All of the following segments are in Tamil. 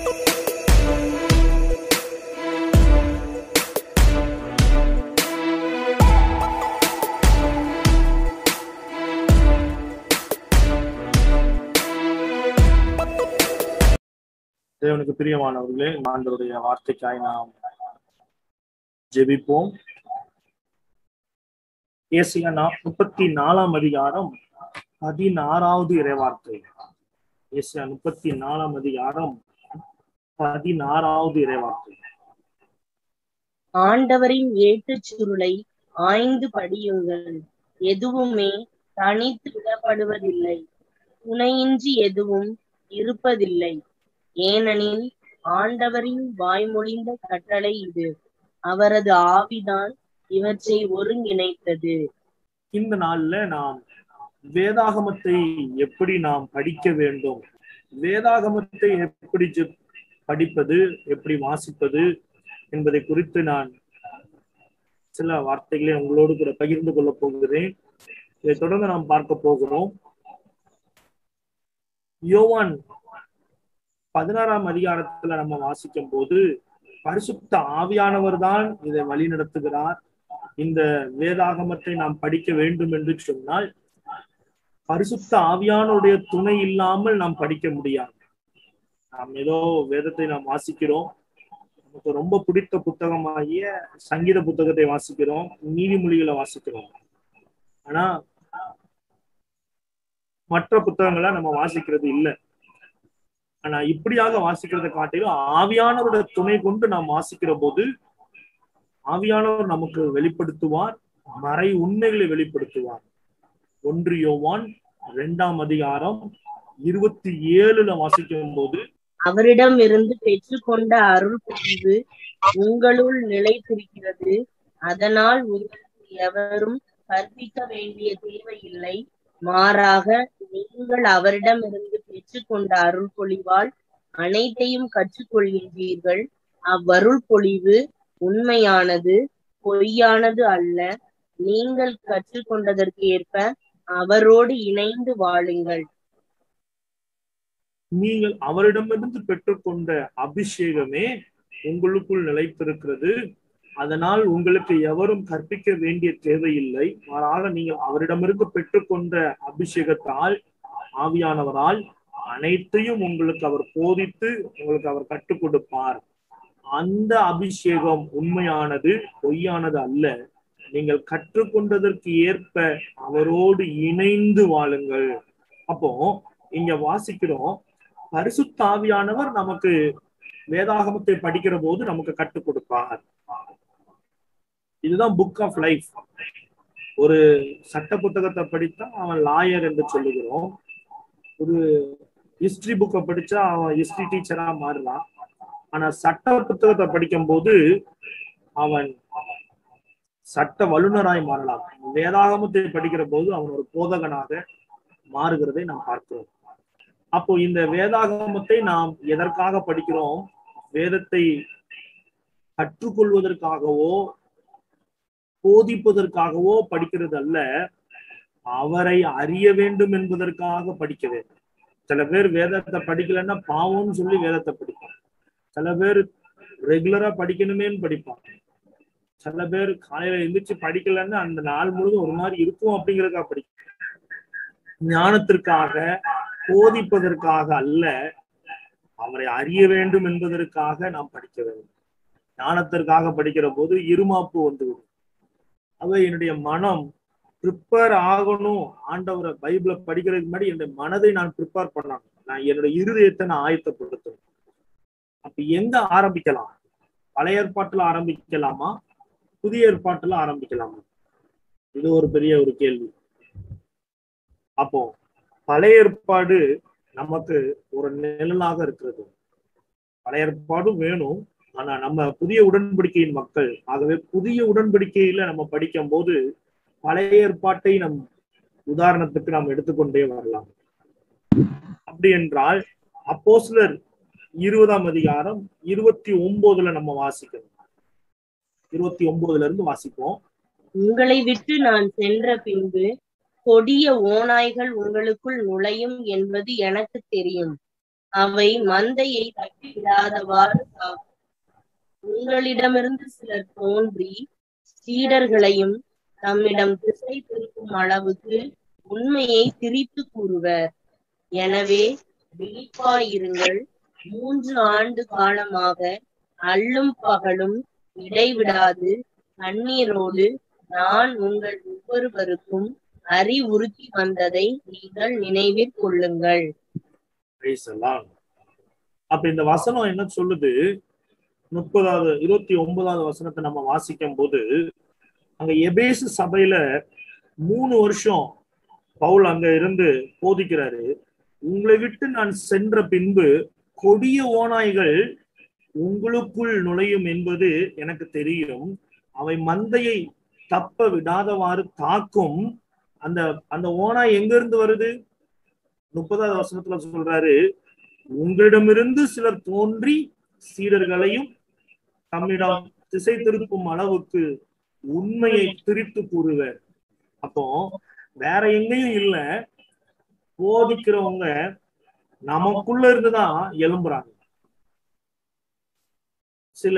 தேவனுக்கு பிரியமானவர்களே ஆண்டவருடைய வார்த்தைக்காய் நாம் ஜெபிப்போம் ஏசியா நா- முப்பத்தி நாலாம் அதிகாரம் பதினாறாவது இறைவார்த்தை ஏசியா முப்பத்தி நாலாம் அதிகாரம் பதினாறாவது இறைவார்த்தை ஆண்டவரின் ஏட்டுச் சுருளை ஆய்ந்து படியுங்கள் எதுவுமே தனித்து விடப்படுவதில்லை துணையின்றி எதுவும் இருப்பதில்லை ஏனெனில் ஆண்டவரின் வாய்மொழிந்த கட்டளை இது அவரது ஆவிதான் இவற்றை ஒருங்கிணைத்தது இந்த நாள்ல நாம் வேதாகமத்தை எப்படி நாம் படிக்க வேண்டும் வேதாகமத்தை எப்படி ஜெ- படிப்பது எப்படி வாசிப்பது என்பதை குறித்து நான் சில வார்த்தைகளை உங்களோடு கூட பகிர்ந்து கொள்ள போகிறேன் இதை தொடர்ந்து நாம் பார்க்க போகிறோம் யோவான் பதினாறாம் அதிகாரத்துல நம்ம வாசிக்கும் போது பரிசுத்த ஆவியானவர் தான் இதை வழி நடத்துகிறார் இந்த வேதாகமத்தை நாம் படிக்க வேண்டும் என்று சொன்னால் பரிசுத்த ஆவியானுடைய துணை இல்லாமல் நாம் படிக்க முடியாது நாம் ஏதோ வேதத்தை நாம் வாசிக்கிறோம் நமக்கு ரொம்ப பிடித்த புத்தகமாகிய சங்கீத புத்தகத்தை வாசிக்கிறோம் நீதிமொழிகளை வாசிக்கிறோம் ஆனா மற்ற புத்தகங்களை நம்ம வாசிக்கிறது இல்லை ஆனா இப்படியாக வாசிக்கிறதை காட்டிலும் ஆவியானவருடைய துணை கொண்டு நாம் வாசிக்கிற போது ஆவியானவர் நமக்கு வெளிப்படுத்துவார் மறை உண்மைகளை வெளிப்படுத்துவார் ஒன்று யோவான் இரண்டாம் அதிகாரம் இருபத்தி ஏழுல வாசிக்கும் போது அவரிடம் இருந்து பெற்றுக்கொண்ட அருள் புரிவு உங்களுள் நிலைத்திருக்கிறது அதனால் உங்களுக்கு எவரும் கற்பிக்க வேண்டிய தேவையில்லை மாறாக நீங்கள் அவரிடமிருந்து பெற்றுக்கொண்ட அருள் பொழிவால் அனைத்தையும் கற்றுக்கொள்கின்றீர்கள் அவ்வருள் பொழிவு உண்மையானது பொய்யானது அல்ல நீங்கள் கற்றுக்கொண்டதற்கு ஏற்ப அவரோடு இணைந்து வாழுங்கள் நீங்கள் அவரிடமிருந்து பெற்றுக்கொண்ட அபிஷேகமே உங்களுக்குள் நிலைத்திருக்கிறது அதனால் உங்களுக்கு எவரும் கற்பிக்க வேண்டிய தேவையில்லை மாறாக நீங்கள் அவரிடமிருந்து பெற்றுக்கொண்ட அபிஷேகத்தால் ஆவியானவரால் அனைத்தையும் உங்களுக்கு அவர் போதித்து உங்களுக்கு அவர் கற்றுக் கொடுப்பார் அந்த அபிஷேகம் உண்மையானது பொய்யானது அல்ல நீங்கள் கற்றுக்கொண்டதற்கு ஏற்ப அவரோடு இணைந்து வாழுங்கள் அப்போ இங்க வாசிக்கிறோம் பரிசுத்த ஆவியானவர் நமக்கு வேதாகமத்தை படிக்கிற போது நமக்கு கற்றுக் கொடுப்பார் இதுதான் புக் ஆஃப் லைஃப் ஒரு சட்ட புத்தகத்தை படித்தா அவன் லாயர் என்று சொல்லுகிறோம் ஒரு ஹிஸ்டரி புக்கை படிச்சா அவன் ஹிஸ்டரி டீச்சரா மாறலாம் ஆனா சட்ட புத்தகத்தை படிக்கும் போது அவன் சட்ட வல்லுநராய் மாறலாம் வேதாகமத்தை படிக்கிற போது அவன் ஒரு போதகனாக மாறுகிறதை நாம் பார்க்கிறோம் அப்போ இந்த வேதாகமத்தை நாம் எதற்காக படிக்கிறோம் வேதத்தை கற்றுக்கொள்வதற்காகவோ போதிப்பதற்காகவோ படிக்கிறது அல்ல அவரை அறிய வேண்டும் என்பதற்காக படிக்க வேண்டும் சில பேர் வேதத்தை படிக்கலைன்னா பாவம்னு சொல்லி வேதத்தை படிப்பாங்க சில பேர் ரெகுலரா படிக்கணுமேன்னு படிப்பாங்க சில பேர் காலையில எந்திரிச்சு படிக்கலைன்னா அந்த நாள் முழுதும் ஒரு மாதிரி இருக்கும் அப்படிங்கறதுக்காக படிக்க ஞானத்திற்காக போதிப்பதற்காக அல்ல அவரை அறிய வேண்டும் என்பதற்காக நாம் படிக்க வேண்டும் ஞானத்திற்காக படிக்கிற போது இருமாப்பு வந்துவிடும் அவ என்னுடைய மனம் ப்ரிப்பேர் ஆகணும் ஆண்டவரை பைபிளை படிக்கிறதுக்கு முன்னாடி என்னுடைய மனதை நான் ப்ரிப்பேர் பண்ணணும் நான் என்னுடைய இருதயத்தை நான் ஆயத்தப்படுத்தணும் அப்ப எங்க ஆரம்பிக்கலாம் பழைய ஏற்பாட்டுல ஆரம்பிக்கலாமா புதிய ஏற்பாட்டுல ஆரம்பிக்கலாமா இது ஒரு பெரிய ஒரு கேள்வி அப்போ பழைய ஏற்பாடு நமக்கு ஒரு நிழலாக இருக்கிறது பழைய ஏற்பாடும் வேணும் ஆனா நம்ம புதிய உடன்படிக்கையின் மக்கள் ஆகவே புதிய உடன்படிக்கையில நம்ம படிக்கும் போது பழைய ஏற்பாட்டை நம் உதாரணத்துக்கு நாம் எடுத்துக்கொண்டே வரலாம் அப்படி என்றால் அப்போஸ்லர் இருபதாம் அதிகாரம் இருபத்தி ஒன்பதுல நம்ம வாசிக்கணும் இருபத்தி ஒன்பதுல இருந்து வாசிப்போம் உங்களை விட்டு நான் சென்ற பின்பு கொடிய ஓநாய்கள் உங்களுக்குள் நுழையும் என்பது எனக்கு தெரியும் அவை மந்தையை தப்பி விடாதவாறு காக்கும் உங்களிடமிருந்து சிலர் தோன்றி சீடர்களையும் தம்மிடம் திசை திருப்பும் அளவுக்கு உண்மையை திரித்து கூறுவர் எனவே விழிப்பாயிருங்கள் மூன்று ஆண்டு காலமாக அல்லும் பகலும் இடைவிடாது கண்ணீரோடு நான் உங்கள் ஒவ்வொருவருக்கும் அறிவுறுத்தி வந்ததை நீங்கள் நினைவிற் கொள்ளுங்கள் Praise the Lord. அப்ப இந்த வசனம் என்ன சொல்லுது முப்பதாவது இருபத்தி ஒன்பதாவது வசனத்தை நம்ம வாசிக்கும் போது அங்க எபேசு சபையில மூணு வருஷம் பவுல் அங்க இருந்து போதிக்கிறாரு உங்களை விட்டு நான் சென்ற பின்பு கொடிய ஓநாய்கள் உங்களுக்குள் நுழையும் என்பது எனக்கு தெரியும் அவை மந்தையை தப்ப விடாதவாறு தாக்கும் அந்த அந்த ஓனாய் எங்க இருந்து வருது முப்பதாவது வசனத்துல சொல்றாரு உங்களிடமிருந்து சிலர் தோன்றி சீடர்களையும் தம்மிடம் திசை திருப்பும் அளவுக்கு உண்மையை திரித்து கூறுவர் அப்போ வேற எங்கேயும் இல்ல போதிக்கிறவங்க நமக்குள்ள இருந்துதான் எழும்புறாங்க சில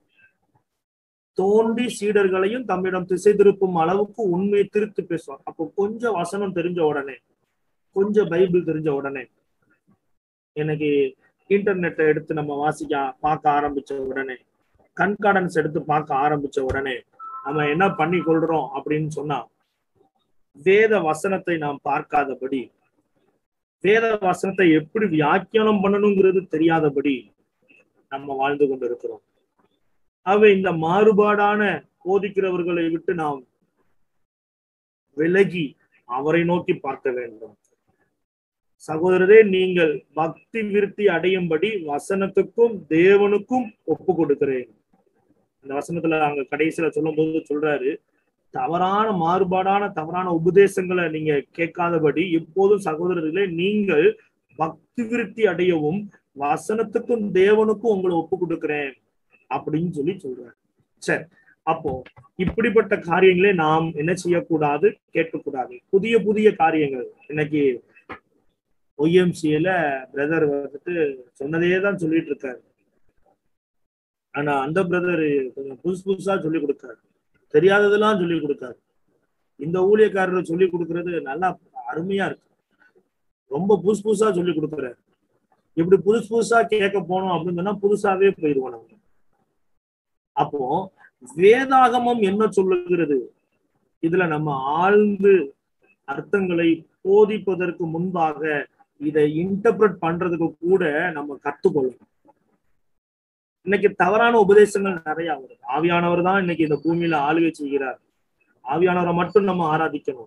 தோன்றி சீடர்களையும் தம்மிடம் திசை திருப்பும் அளவுக்கு உண்மையை திருத்து பேசுவாங்க அப்போ கொஞ்சம் வசனம் தெரிஞ்ச உடனே கொஞ்சம் பைபிள் தெரிஞ்ச உடனே எனக்கு இன்டர்நெட்டை எடுத்து நம்ம வாசிக்க பார்க்க ஆரம்பிச்ச உடனே கண்காடன்ஸ் எடுத்து பார்க்க ஆரம்பிச்ச உடனே நம்ம என்ன பண்ணி கொள்றோம் அப்படின்னு சொன்னா வேத வசனத்தை நாம் பார்க்காதபடி வேத வசனத்தை எப்படி வியாக்கியானம் பண்ணணுங்கிறது தெரியாதபடி நம்ம வாழ்ந்து கொண்டிருக்கிறோம் அவை இந்த மாறுபாடான போதிக்கிறவர்களை விட்டு நாம் விலகி அவரை நோக்கி பார்க்க வேண்டும் சகோதரரே நீங்கள் பக்தி விருத்தி அடையும்படி வசனத்துக்கும் தேவனுக்கும் ஒப்பு கொடுக்கிறேன் அந்த வசனத்துல அங்க கடைசியில சொல்லும் போது சொல்றாரு தவறான மாறுபாடான தவறான உபதேசங்களை நீங்க கேட்காதபடி எப்போதும் சகோதரர்களே நீங்கள் பக்தி விருத்தி அடையவும் வசனத்துக்கும் தேவனுக்கும் உங்களை ஒப்பு கொடுக்கிறேன் அப்படின்னு சொல்லி சொல்றாரு சரி அப்போ இப்படிப்பட்ட காரியங்களை நாம் என்ன செய்யக்கூடாது கேட்கக்கூடாது புதிய புதிய காரியங்கள் இன்னைக்கு ஒய்எம்சியில பிரதர் வந்துட்டு சொன்னதே தான் சொல்லிட்டு இருக்காரு ஆனா அந்த பிரதர் கொஞ்சம் புதுசு புதுசா சொல்லி கொடுக்காரு தெரியாததெல்லாம் சொல்லி கொடுக்காரு இந்த ஊழியக்காரர் சொல்லி கொடுக்கறது நல்லா அருமையா இருக்கு ரொம்ப புதுசு புதுசா சொல்லி கொடுக்குறாரு இப்படி புதுசு புதுசா கேட்க போனோம் அப்படின்னு சொன்னா புதுசாவே போயிடுவோம் நம்ம அப்போ வேதாகமம் என்ன சொல்லுகிறது இதுல நம்ம ஆழ்ந்து அர்த்தங்களை போதிப்பதற்கு முன்பாக இதை இன்டர்பிரட் பண்றதுக்கு கூட நம்ம கத்துக்கொள்ளணும் இன்னைக்கு தவறான உபதேசங்கள் நிறைய வருது ஆவியானவர் தான் இன்னைக்கு இந்த பூமியில ஆளுகை செய்கிறார் ஆவியானவரை மட்டும் நம்ம ஆராதிக்கணும்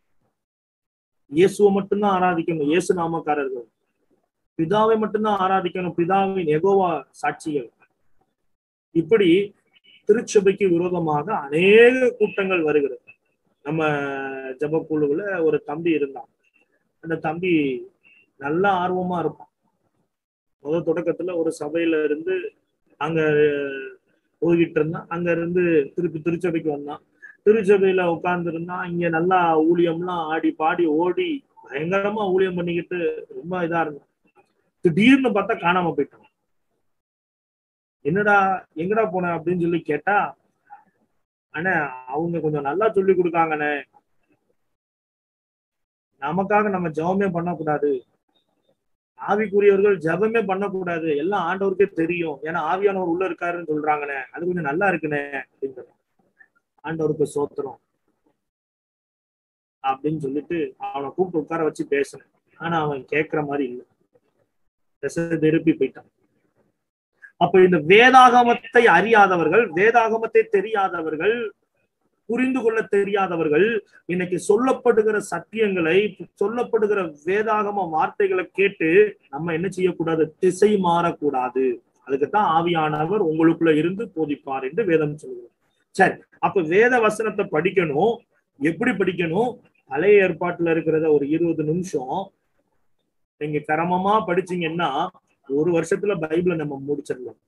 இயேசுவை மட்டும்தான் ஆராதிக்கணும் இயேசு நாமக்காரர்கள் பிதாவை மட்டும்தான் ஆராதிக்கணும் பிதாவின் எகோவா சாட்சிகள் இப்படி திருச்சபைக்கு விரோதமாக அநேக கூட்டங்கள் வருகிறது நம்ம ஜபக்குழுவுல ஒரு தம்பி இருந்தான் அந்த தம்பி நல்ல ஆர்வமா இருப்பான் முதல் தொடக்கத்துல ஒரு சபையில இருந்து அங்க போய்கிட்டு இருந்தான் அங்க இருந்து திருப்பி திருச்சபைக்கு வந்தான் திருச்சபையில உட்கார்ந்து இருந்தான் இங்க நல்லா ஊழியம்லாம் ஆடி பாடி ஓடி பயங்கரமா ஊழியம் பண்ணிக்கிட்டு ரொம்ப இதா இருந்தான் திடீர்னு பார்த்தா காணாம போயிட்டான் என்னடா எங்கடா போன அப்படின்னு சொல்லி கேட்டா அண்ணே அவங்க கொஞ்சம் நல்லா சொல்லி கொடுக்காங்கண்ணே நமக்காக நம்ம ஜெபமே பண்ணக்கூடாது ஆவிக்குரியவர்கள் ஜெபமே பண்ணக்கூடாது எல்லாம் ஆண்டவருக்கே தெரியும் ஏன்னா ஆவியானவர் உள்ள இருக்காருன்னு சொல்றாங்கண்ணே அது கொஞ்சம் நல்லா இருக்குண்ணே அப்படின்னு ஆண்டவருக்கு சோத்திரம் அப்படின்னு சொல்லிட்டு அவனை கூப்பிட்டு உட்கார வச்சு பேசினேன் ஆனா அவன் கேட்கிற மாதிரி இல்லை திசை திருப்பி போயிட்டான் அப்ப இந்த வேதாகமத்தை அறியாதவர்கள் வேதாகமத்தை தெரியாதவர்கள் புரிந்து கொள்ள தெரியாதவர்கள் இன்னைக்கு சொல்லப்படுகிற சத்தியங்களை சொல்லப்படுகிற வேதாகம வார்த்தைகளை கேட்டு நம்ம என்ன செய்யக்கூடாது திசை மாறக்கூடாது அதுக்குத்தான் ஆவியானவர் உங்களுக்குள்ள இருந்து போதிப்பார் என்று வேதம் சொல்லுவோம் சரி அப்ப வேத வசனத்தை படிக்கணும் எப்படி படிக்கணும் பழைய ஏற்பாட்டுல இருக்கிறத ஒரு இருபது நிமிஷம் நீங்க கிரமமா படிச்சீங்கன்னா ஒரு வருஷத்துல பைபிளை நம்ம முடிச்சிடலாம்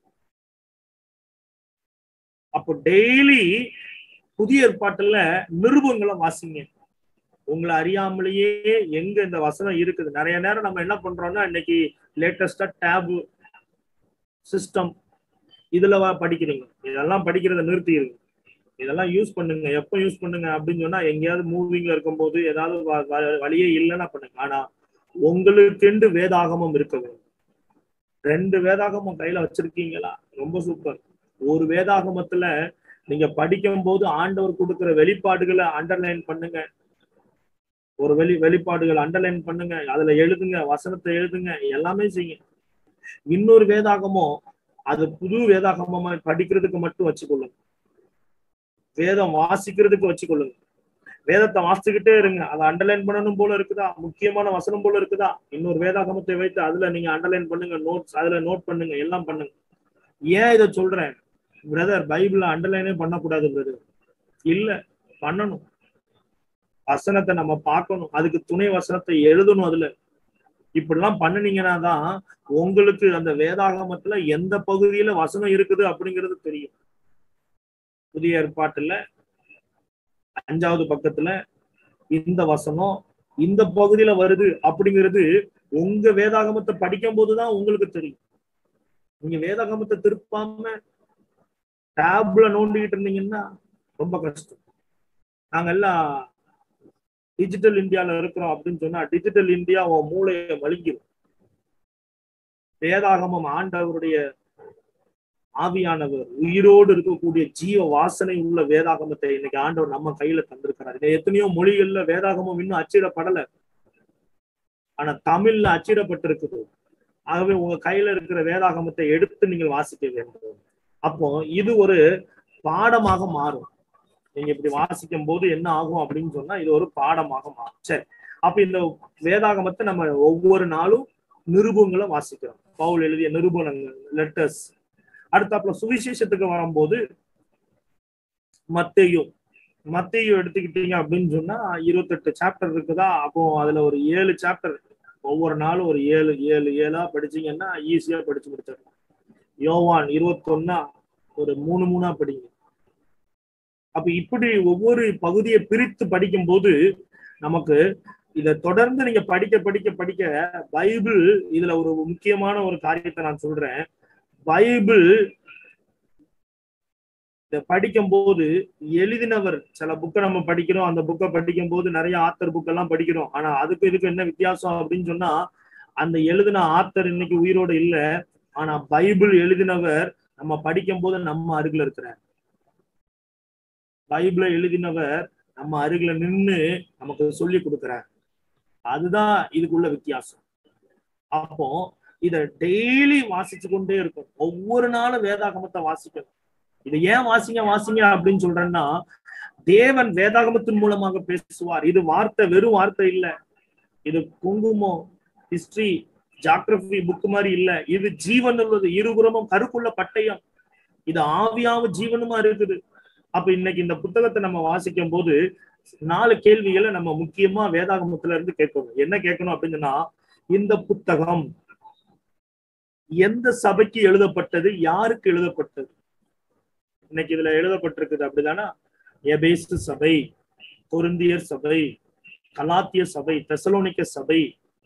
அப்போ டெய்லி புதிய ஏற்பாட்டுல நிருபங்களை வாசிங்க உங்களை அறியாமலேயே எங்க இந்த வசனம் இருக்குது நிறைய நேரம் நம்ம என்ன பண்றோம்னா இன்னைக்கு லேட்டஸ்டா டேப் சிஸ்டம் இதுல வா படிக்கிறீங்க இதெல்லாம் படிக்கிறத நிறுத்திடுங்க இதெல்லாம் யூஸ் பண்ணுங்க எப்ப யூஸ் பண்ணுங்க அப்படின்னு சொன்னா எங்கேயாவது மூவிங்ல இருக்கும்போது ஏதாவது வ- வ- வழியே இல்லைன்னா பண்ணுங்க ஆனா உங்களுக்கென்று வேதாகமம் இருக்க வேண்டும் ரெண்டு வேதாகமம் கையில வச்சிருக்கீங்களா ரொம்ப சூப்பர் ஒரு வேதாகமத்துல நீங்க படிக்கும் போது ஆண்டவர் கொடுக்கிற வெளிப்பாடுகளை அண்டர்லைன் பண்ணுங்க ஒரு வெளி வெளிப்பாடுகள் அண்டர்லைன் பண்ணுங்க அதுல எழுதுங்க வசனத்தை எழுதுங்க எல்லாமே செய்யுங்க இன்னொரு வேதாகமம் அது புது வேதாகமமா படிக்கிறதுக்கு மட்டும் வச்சுக்கொள்ளுங்க வேதம் வாசிக்கிறதுக்கு வச்சுக்கொள்ளுங்க வேதத்தை வாசிச்சுக்கிட்டே இருங்க அதை அண்டர்லைன் பண்ணணும் போல இருக்குதா முக்கியமான வசனம் போல இருக்குதா இன்னொரு வேதாகமத்தை வைத்து அதுல நீங்க அண்டர்லைன் பண்ணுங்க நோட்ஸ் அதுல நோட் பண்ணுங்க எல்லாம் பண்ணுங்க ஏன் இதை சொல்றேன் பிரதர் பைபிள அண்டர்லைனே பண்ணக்கூடாது பிரதர் இல்ல பண்ணணும் வசனத்தை நம்ம பார்க்கணும் அதுக்கு துணை வசனத்தை எழுதணும் அதுல இப்படிலாம் பண்ணுனீங்கன்னா தான் உங்களுக்கு அந்த வேதாகமத்துல எந்த பகுதியில வசனம் இருக்குது அப்படிங்கிறது தெரியும் புதிய ஏற்பாட்டுல அஞ்சாவது பக்கத்துல இந்த வசனம் இந்த பகுதியில வருது அப்படிங்கிறது உங்க வேதாகமத்தை படிக்கும் போதுதான் உங்களுக்கு தெரியும் நீங்க வேதாகமத்தை திருப்பாம டேப்ல நோண்டிக்கிட்டு இருந்தீங்கன்னா ரொம்ப கஷ்டம் நாங்க எல்லாம் டிஜிட்டல் இந்தியால இருக்கிறோம் அப்படின்னு சொன்னா டிஜிட்டல் இந்தியா உன் மூளையை வலிங்கிடும் வேதாகமம் ஆண்டவருடைய ஆவியானவர் உயிரோடு இருக்கக்கூடிய ஜீவ வாசனை உள்ள வேதாகமத்தை இன்னைக்கு ஆண்டவர் நம்ம கையில தந்திருக்கிறார் இன்னும் எத்தனையோ மொழிகள்ல வேதாகமம் இன்னும் அச்சிடப்படல ஆனா தமிழ்ல அச்சிடப்பட்டிருக்குது ஆகவே உங்க கையில இருக்கிற வேதாகமத்தை எடுத்து நீங்கள் வாசிக்க வேண்டும் அப்போ இது ஒரு பாடமாக மாறும் நீங்க இப்படி வாசிக்கும் போது என்ன ஆகும் அப்படின்னு சொன்னா இது ஒரு பாடமாக மாறும் சரி அப்ப இந்த வேதாகமத்தை நம்ம ஒவ்வொரு நாளும் நிருபங்களை வாசிக்கிறோம் பவுல் எழுதிய நிருபணங்கள் லெட்டர்ஸ் அடுத்தாப்புல சுவிசேஷத்துக்கு வரும்போது மத்தேயும் மத்தேயும் எடுத்துக்கிட்டீங்க அப்படின்னு சொன்னா இருபத்தெட்டு சாப்டர் இருக்குதா அப்போ அதுல ஒரு ஏழு சாப்டர் ஒவ்வொரு நாளும் ஒரு ஏழு ஏழு ஏழா படிச்சீங்கன்னா ஈஸியா படிச்சு முடிச்சிடலாம் யோவான் இருபத்தொன்னா ஒரு மூணு மூணா படிங்க அப்ப இப்படி ஒவ்வொரு பகுதியை பிரித்து படிக்கும் போது நமக்கு இத தொடர்ந்து நீங்க படிக்க படிக்க படிக்க பைபிள் இதுல ஒரு முக்கியமான ஒரு காரியத்தை நான் சொல்றேன் பைபிள் இத படிக்கும் போது எழுதினவர் சில புக்கை நம்ம படிக்கிறோம் அந்த புக்கை படிக்கும் போது நிறைய ஆத்தர் புக் எல்லாம் படிக்கிறோம் ஆனா அதுக்கு இதுக்கு என்ன வித்தியாசம் அப்படின்னு சொன்னா அந்த எழுதின ஆத்தர் இன்னைக்கு உயிரோடு இல்ல ஆனா பைபிள் எழுதினவர் நம்ம படிக்கும் போது நம்ம அருகில இருக்கிறார் பைபிளை எழுதினவர் நம்ம அருகில நின்னு நமக்கு சொல்லி கொடுக்கிறார் அதுதான் இதுக்குள்ள வித்தியாசம் அப்போ இத டெய்லி வாசிச்சு கொண்டே இருக்கும் ஒவ்வொரு நாளும் வேதாகமத்தை வாசிக்கணும் இதை ஏன் வாசிங்க வாசிங்க அப்படின்னு சொல்றேன்னா தேவன் வேதாகமத்தின் மூலமாக பேசுவார் இது வார்த்தை வெறும் வார்த்தை இல்ல இது குங்குமம் ஹிஸ்டரி ஜாகிரபி புக் மாதிரி இல்ல இது ஜீவன் உள்ளது இருபுறமும் கருக்குள்ள பட்டயம் இது ஆவியாவும் ஜீவனுமா இருக்குது அப்ப இன்னைக்கு இந்த புத்தகத்தை நம்ம வாசிக்கும் போது நாலு கேள்விகளை நம்ம முக்கியமா வேதாகமத்துல இருந்து கேட்கணும் என்ன கேட்கணும் அப்படின்னா இந்த புத்தகம் எந்த சபைக்கு எழுதப்பட்டது யாருக்கு எழுதப்பட்டது இன்னைக்கு இதுல எழுதப்பட்டிருக்குது அப்படிதானா எபேசு சபை கொருந்தியர் சபை கலாத்திய சபை தெசலோனிக்க சபை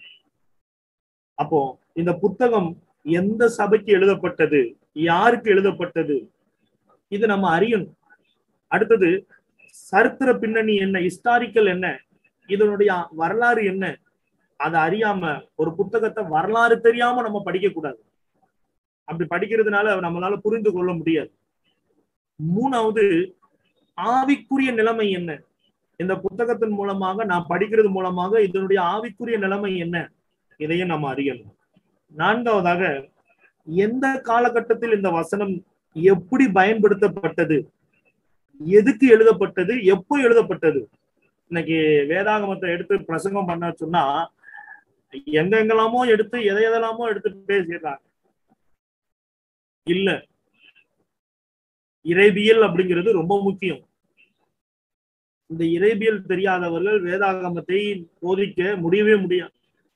அப்போ இந்த புத்தகம் எந்த சபைக்கு எழுதப்பட்டது யாருக்கு எழுதப்பட்டது இது நம்ம அறியணும் அடுத்தது சரித்திர பின்னணி என்ன ஹிஸ்டாரிக்கல் என்ன இதனுடைய வரலாறு என்ன அதை அறியாம ஒரு புத்தகத்தை வரலாறு தெரியாம நம்ம படிக்க கூடாது அப்படி படிக்கிறதுனால நம்மளால புரிந்து கொள்ள முடியாது மூணாவது ஆவிக்குரிய நிலைமை என்ன இந்த புத்தகத்தின் மூலமாக நான் படிக்கிறது மூலமாக இதனுடைய ஆவிக்குரிய நிலைமை என்ன இதையும் நம்ம அறியணும் நான்காவதாக எந்த காலகட்டத்தில் இந்த வசனம் எப்படி பயன்படுத்தப்பட்டது எதுக்கு எழுதப்பட்டது எப்போ எழுதப்பட்டது இன்னைக்கு வேதாகமத்தை எடுத்து பிரசங்கம் பண்ண சொன்னா எங்க எங்கெல்லாமோ எடுத்து எதை எதெல்லாமோ எடுத்து பேசிடுறாங்க இல்ல இறைபியல் அப்படிங்கிறது ரொம்ப முக்கியம் இந்த இறைபியல் தெரியாதவர்கள் வேதாகமத்தை போதிக்க முடியவே முடியாது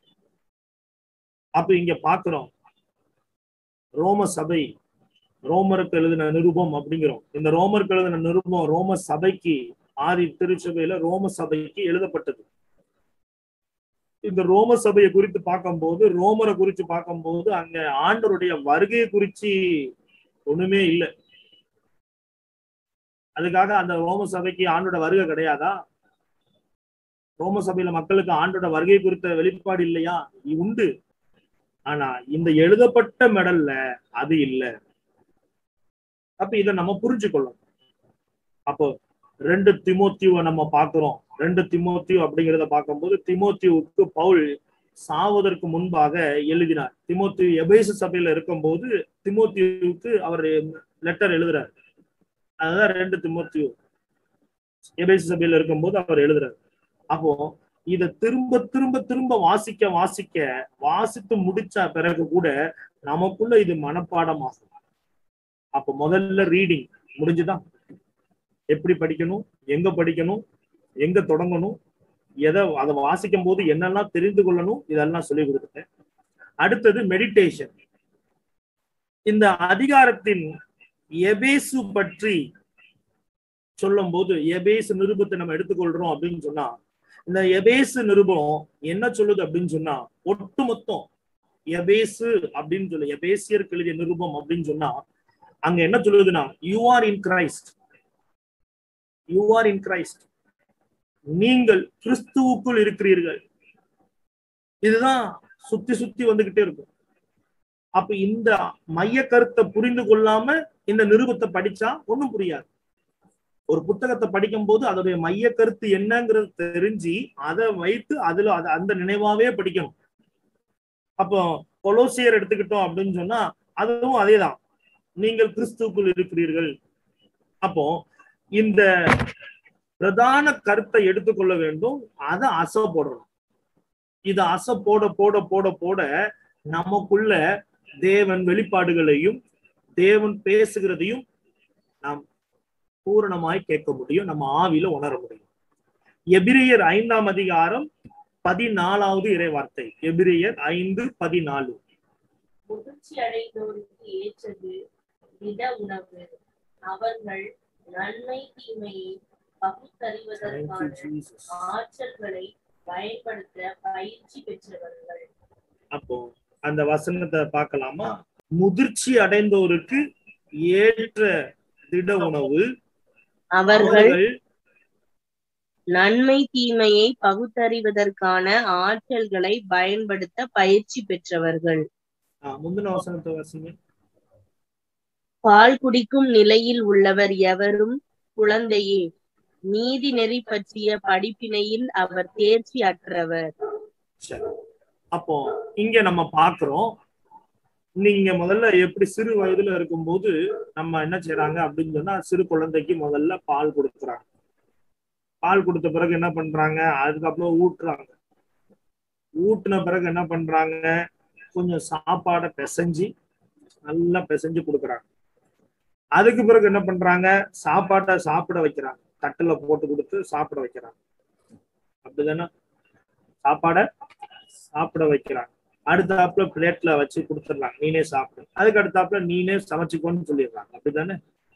அப்ப இங்க பாக்குறோம் ரோம சபை ரோமருக்கு எழுதின நிருபம் அப்படிங்கிறோம் இந்த ரோமருக்கு எழுதின நிருபம் ரோம சபைக்கு ஆதி திருச்சபையில ரோம சபைக்கு எழுதப்பட்டது இந்த ரோம சபையை குறித்து பார்க்கும்போது ரோமரை குறித்து பார்க்கும்போது அங்க ஆண்டவருடைய வருகையை குறிச்சு ஒண்ணுமே இல்லை அதுக்காக அந்த ரோம சபைக்கு ஆண்டோட வருகை கிடையாதா ரோம சபையில மக்களுக்கு ஆண்டோட வருகை குறித்த வெளிப்பாடு இல்லையா உண்டு ஆனா இந்த எழுதப்பட்ட மெடல்ல அது இல்ல அப்ப இதை நம்ம புரிஞ்சுக்கொள்ளணும் அப்போ ரெண்டு திமோத்தியுவை நம்ம பார்க்கிறோம் ரெண்டு திமோத்தியு அப்படிங்கிறத பார்க்கும்போது திமோத்தியுவுக்கு பவுல் சாவதற்கு முன்பாக எழுதினார் திமோத்தி எபேசு சபையில இருக்கும்போது திமோத்தியுவுக்கு அவர் லெட்டர் எழுதுறார் அதுதான் ரெண்டு திமோத்தியு எபேசு சபையில இருக்கும்போது அவர் எழுதுறாரு அப்போ இத திரும்ப திரும்ப திரும்ப வாசிக்க வாசிக்க வாசித்து முடிச்ச பிறகு கூட நமக்குள்ள இது மனப்பாடமாகும் அப்ப முதல்ல ரீடிங் முடிஞ்சுதான் எப்படி படிக்கணும் எங்க படிக்கணும் எங்க தொடங்கணும் எதை அதை வாசிக்கும் போது என்னெல்லாம் தெரிந்து கொள்ளணும் இதெல்லாம் சொல்லி கொடுத்துட்டேன் அடுத்தது மெடிடேஷன் இந்த அதிகாரத்தின் எபேசு பற்றி சொல்லும் போது எபேசு நிருபத்தை நம்ம எடுத்துக்கொள்றோம் அப்படின்னு சொன்னா இந்த எபேசு நிருபம் என்ன சொல்லுது அப்படின்னு சொன்னா ஒட்டு மொத்தம் எபேசு அப்படின்னு சொல்லு எபேசியருக்கு எழுதிய நிருபம் அப்படின்னு சொன்னா அங்க என்ன சொல்லுதுன்னா you are in Christ you are in Christ நீங்கள் கிறிஸ்துவுக்குள் இருக்கிறீர்கள் இதுதான் சுத்தி சுத்தி வந்துகிட்டே இருக்கும் அப்ப இந்த மைய கருத்தை புரிந்து கொள்ளாம இந்த நிருபத்தை படிச்சா ஒண்ணும் புரியாது ஒரு புத்தகத்தை படிக்கும் போது அதோடைய மைய கருத்து என்னங்கிறது தெரிஞ்சு அதை வைத்து அதுல அது அந்த நினைவாவே படிக்கணும் அப்போ கொலோசியர் எடுத்துக்கிட்டோம் அப்படின்னு சொன்னா அதுவும் அதேதான் நீங்கள் கிறிஸ்துவுக்குள் இருக்கிறீர்கள் அப்போ இந்த பிரதான கருத்தை எடுத்துக்கொள்ள வேண்டும் அதை அசை போடணும் இதை அசை போட போட போட போட நமக்குள்ள தேவன் வெளிப்பாடுகளையும் தேவன் பேசுகிறதையும் நாம் பூரணமாய் கேட்க முடியும் நம்ம ஆவியில உணர முடியும் எபிரியர் ஐந்தாம் அதிகாரம் பதினாலாவது இறை வார்த்தை எபிரியர் ஐந்து பதினாலு முதிர்ச்சி அடைந்தோருக்கு ஏற்றது திட உணவு அவர்கள் நன்மை தீமையை பகுத்தறிவதற்கான ஆற்றல்களை பயன்படுத்த பயிற்சி பெற்றவர்கள் அப்போ அந்த வசனத்தை பார்க்கலாமா முதிர்ச்சி அடைந்தோருக்கு ஏற்ற திட உணவு அவர்கள் நன்மை தீமையை பகுத்தறிவதற்கான ஆற்றல்களை பயன்படுத்த பயிற்சி பெற்றவர்கள் ஆ, முந்தின வசனத்தை வாசிங்க பால் குடிக்கும் நிலையில் உள்ளவர் எவரும் குழந்தையே நீதி நெறி பற்றிய படிப்பினையில் அவர் தேர்ச்சி அற்றவர் சரி அப்போ இங்க நம்ம பாக்குறோம் நீங்க முதல்ல எப்படி சிறு வயதுல இருக்கும்போது நம்ம என்ன செய்றாங்க அப்படின்னு சொன்னா சிறு குழந்தைக்கு முதல்ல பால் கொடுக்குறாங்க பால் கொடுத்த பிறகு என்ன பண்றாங்க அதுக்கப்புறம் ஊட்டுறாங்க ஊட்டுன பிறகு என்ன பண்றாங்க கொஞ்சம் சாப்பாடை பிசைஞ்சு நல்லா பிசைஞ்சு கொடுக்குறாங்க அதுக்கு பிறகு என்ன பண்றாங்க சாப்பாட்டை சாப்பிட வைக்கிறாங்க தட்டுல போட்டு கொடுத்து சாப்பிட வைக்கிறாங்க அப்படிதானே சாப்பாடை சாப்பிட வைக்கிறாங்க அடுத்தாப்புல பிளேட்ல வச்சு கொடுத்துடலாம் நீனே சாப்பிடு அதுக்கு அடுத்தாப்புல நீனே சமைச்சுக்கோன்னு சொல்லிடுறாங்க அப்படிதானே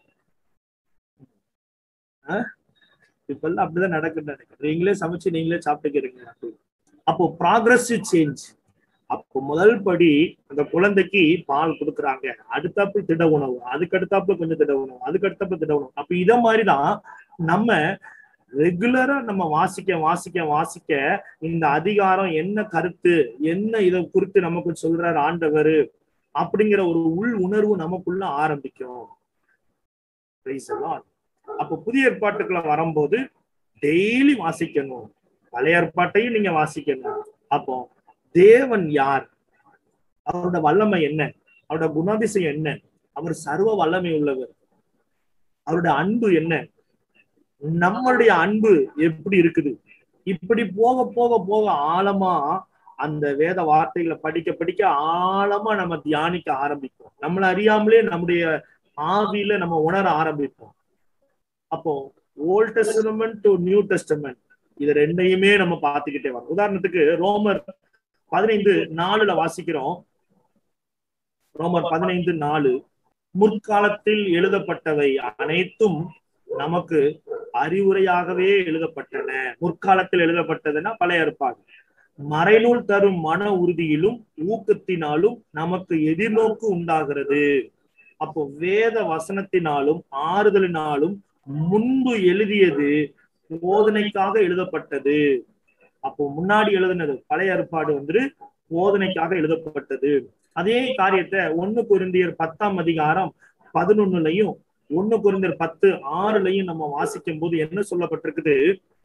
இப்ப எல்லாம் அப்படிதான் நடக்குன்னு நினைக்கிறேன் நீங்களே சமைச்சு நீங்களே சாப்பிட்டுக்கிறீங்க அப்படின்னு. அப்போ ப்ராக்ரஸிவ் சேஞ்ச் அப்போ முதல் படி அந்த குழந்தைக்கு பால் கொடுக்குறாங்க அடுத்தாப்புல திட உணவு அதுக்கு அடுத்தாப்புல கொஞ்சம் திட உணவு அதுக்கு அடுத்தாப்புல திட உணவு அப்ப இத மாதிரிதான் நம்ம ரெகுலரா நம்ம வாசிக்க வாசிக்க வாசிக்க இந்த அதிகாரம் என்ன கருத்து என்ன இதை குறித்து நமக்கு சொல்றாரு ஆண்டவர் அப்படிங்கிற ஒரு உள் உணர்வு நமக்குள்ள ஆரம்பிக்கும் Praise the Lord. அப்போ புதிய ஏற்பாட்டுக்குள்ள வரும்போது டெய்லி வாசிக்கணும் பழைய ஏற்பாட்டையும் நீங்க வாசிக்கணும் அப்போ தேவன் யார் அவரோட வல்லமை என்ன அவரோட குணாதிசயம் என்ன அவர் சர்வ வல்லமை உள்ளவர் அவரோட அன்பு என்ன நம்மளுடைய அன்பு எப்படி இருக்குது இப்படி போக போக போக ஆழமா அந்த வேத வார்த்தைகளை படிக்க படிக்க ஆழமா நம்ம தியானிக்க ஆரம்பிப்போம் நம்மளை அறியாமலே நம்முடைய ஆவியில நம்ம உணர ஆரம்பிப்போம் அப்போ Old Testament to New Testament இது ரெண்டையுமே நம்ம பார்த்துக்கிட்டே வரோம் உதாரணத்துக்கு ரோமர் பதினைந்து நாலுல வாசிக்கிறோம் ரோமர் பதினைந்து நாலு முற்காலத்தில் எழுதப்பட்டவை அனைத்தும் நமக்கு அறிவுரையாகவே எழுதப்பட்டன முற்காலத்தில் எழுதப்பட்டதுன்னா பழைய ஏற்பாடு மறைநூல் தரும் மன உறுதியிலும் ஊக்கத்தினாலும் நமக்கு எதிர்நோக்கு உண்டாகிறது அப்போ வேத வசனத்தினாலும் ஆறுதலினாலும் முன்பு எழுதியது போதனைக்காக எழுதப்பட்டது அப்போ முன்னாடி எழுதினது பழைய ஏற்பாடு வந்து போதனைக்காக எழுதப்பட்டது அதே காரியத்தை ஒண்ணு குருந்தியர் பத்தாம் அதிகாரம் பதினொன்னுலயும் ஒண்ணு குருந்தியர் பத்து ஆறுலயும் நம்ம வாசிக்கும் போது என்ன சொல்லப்பட்டிருக்குது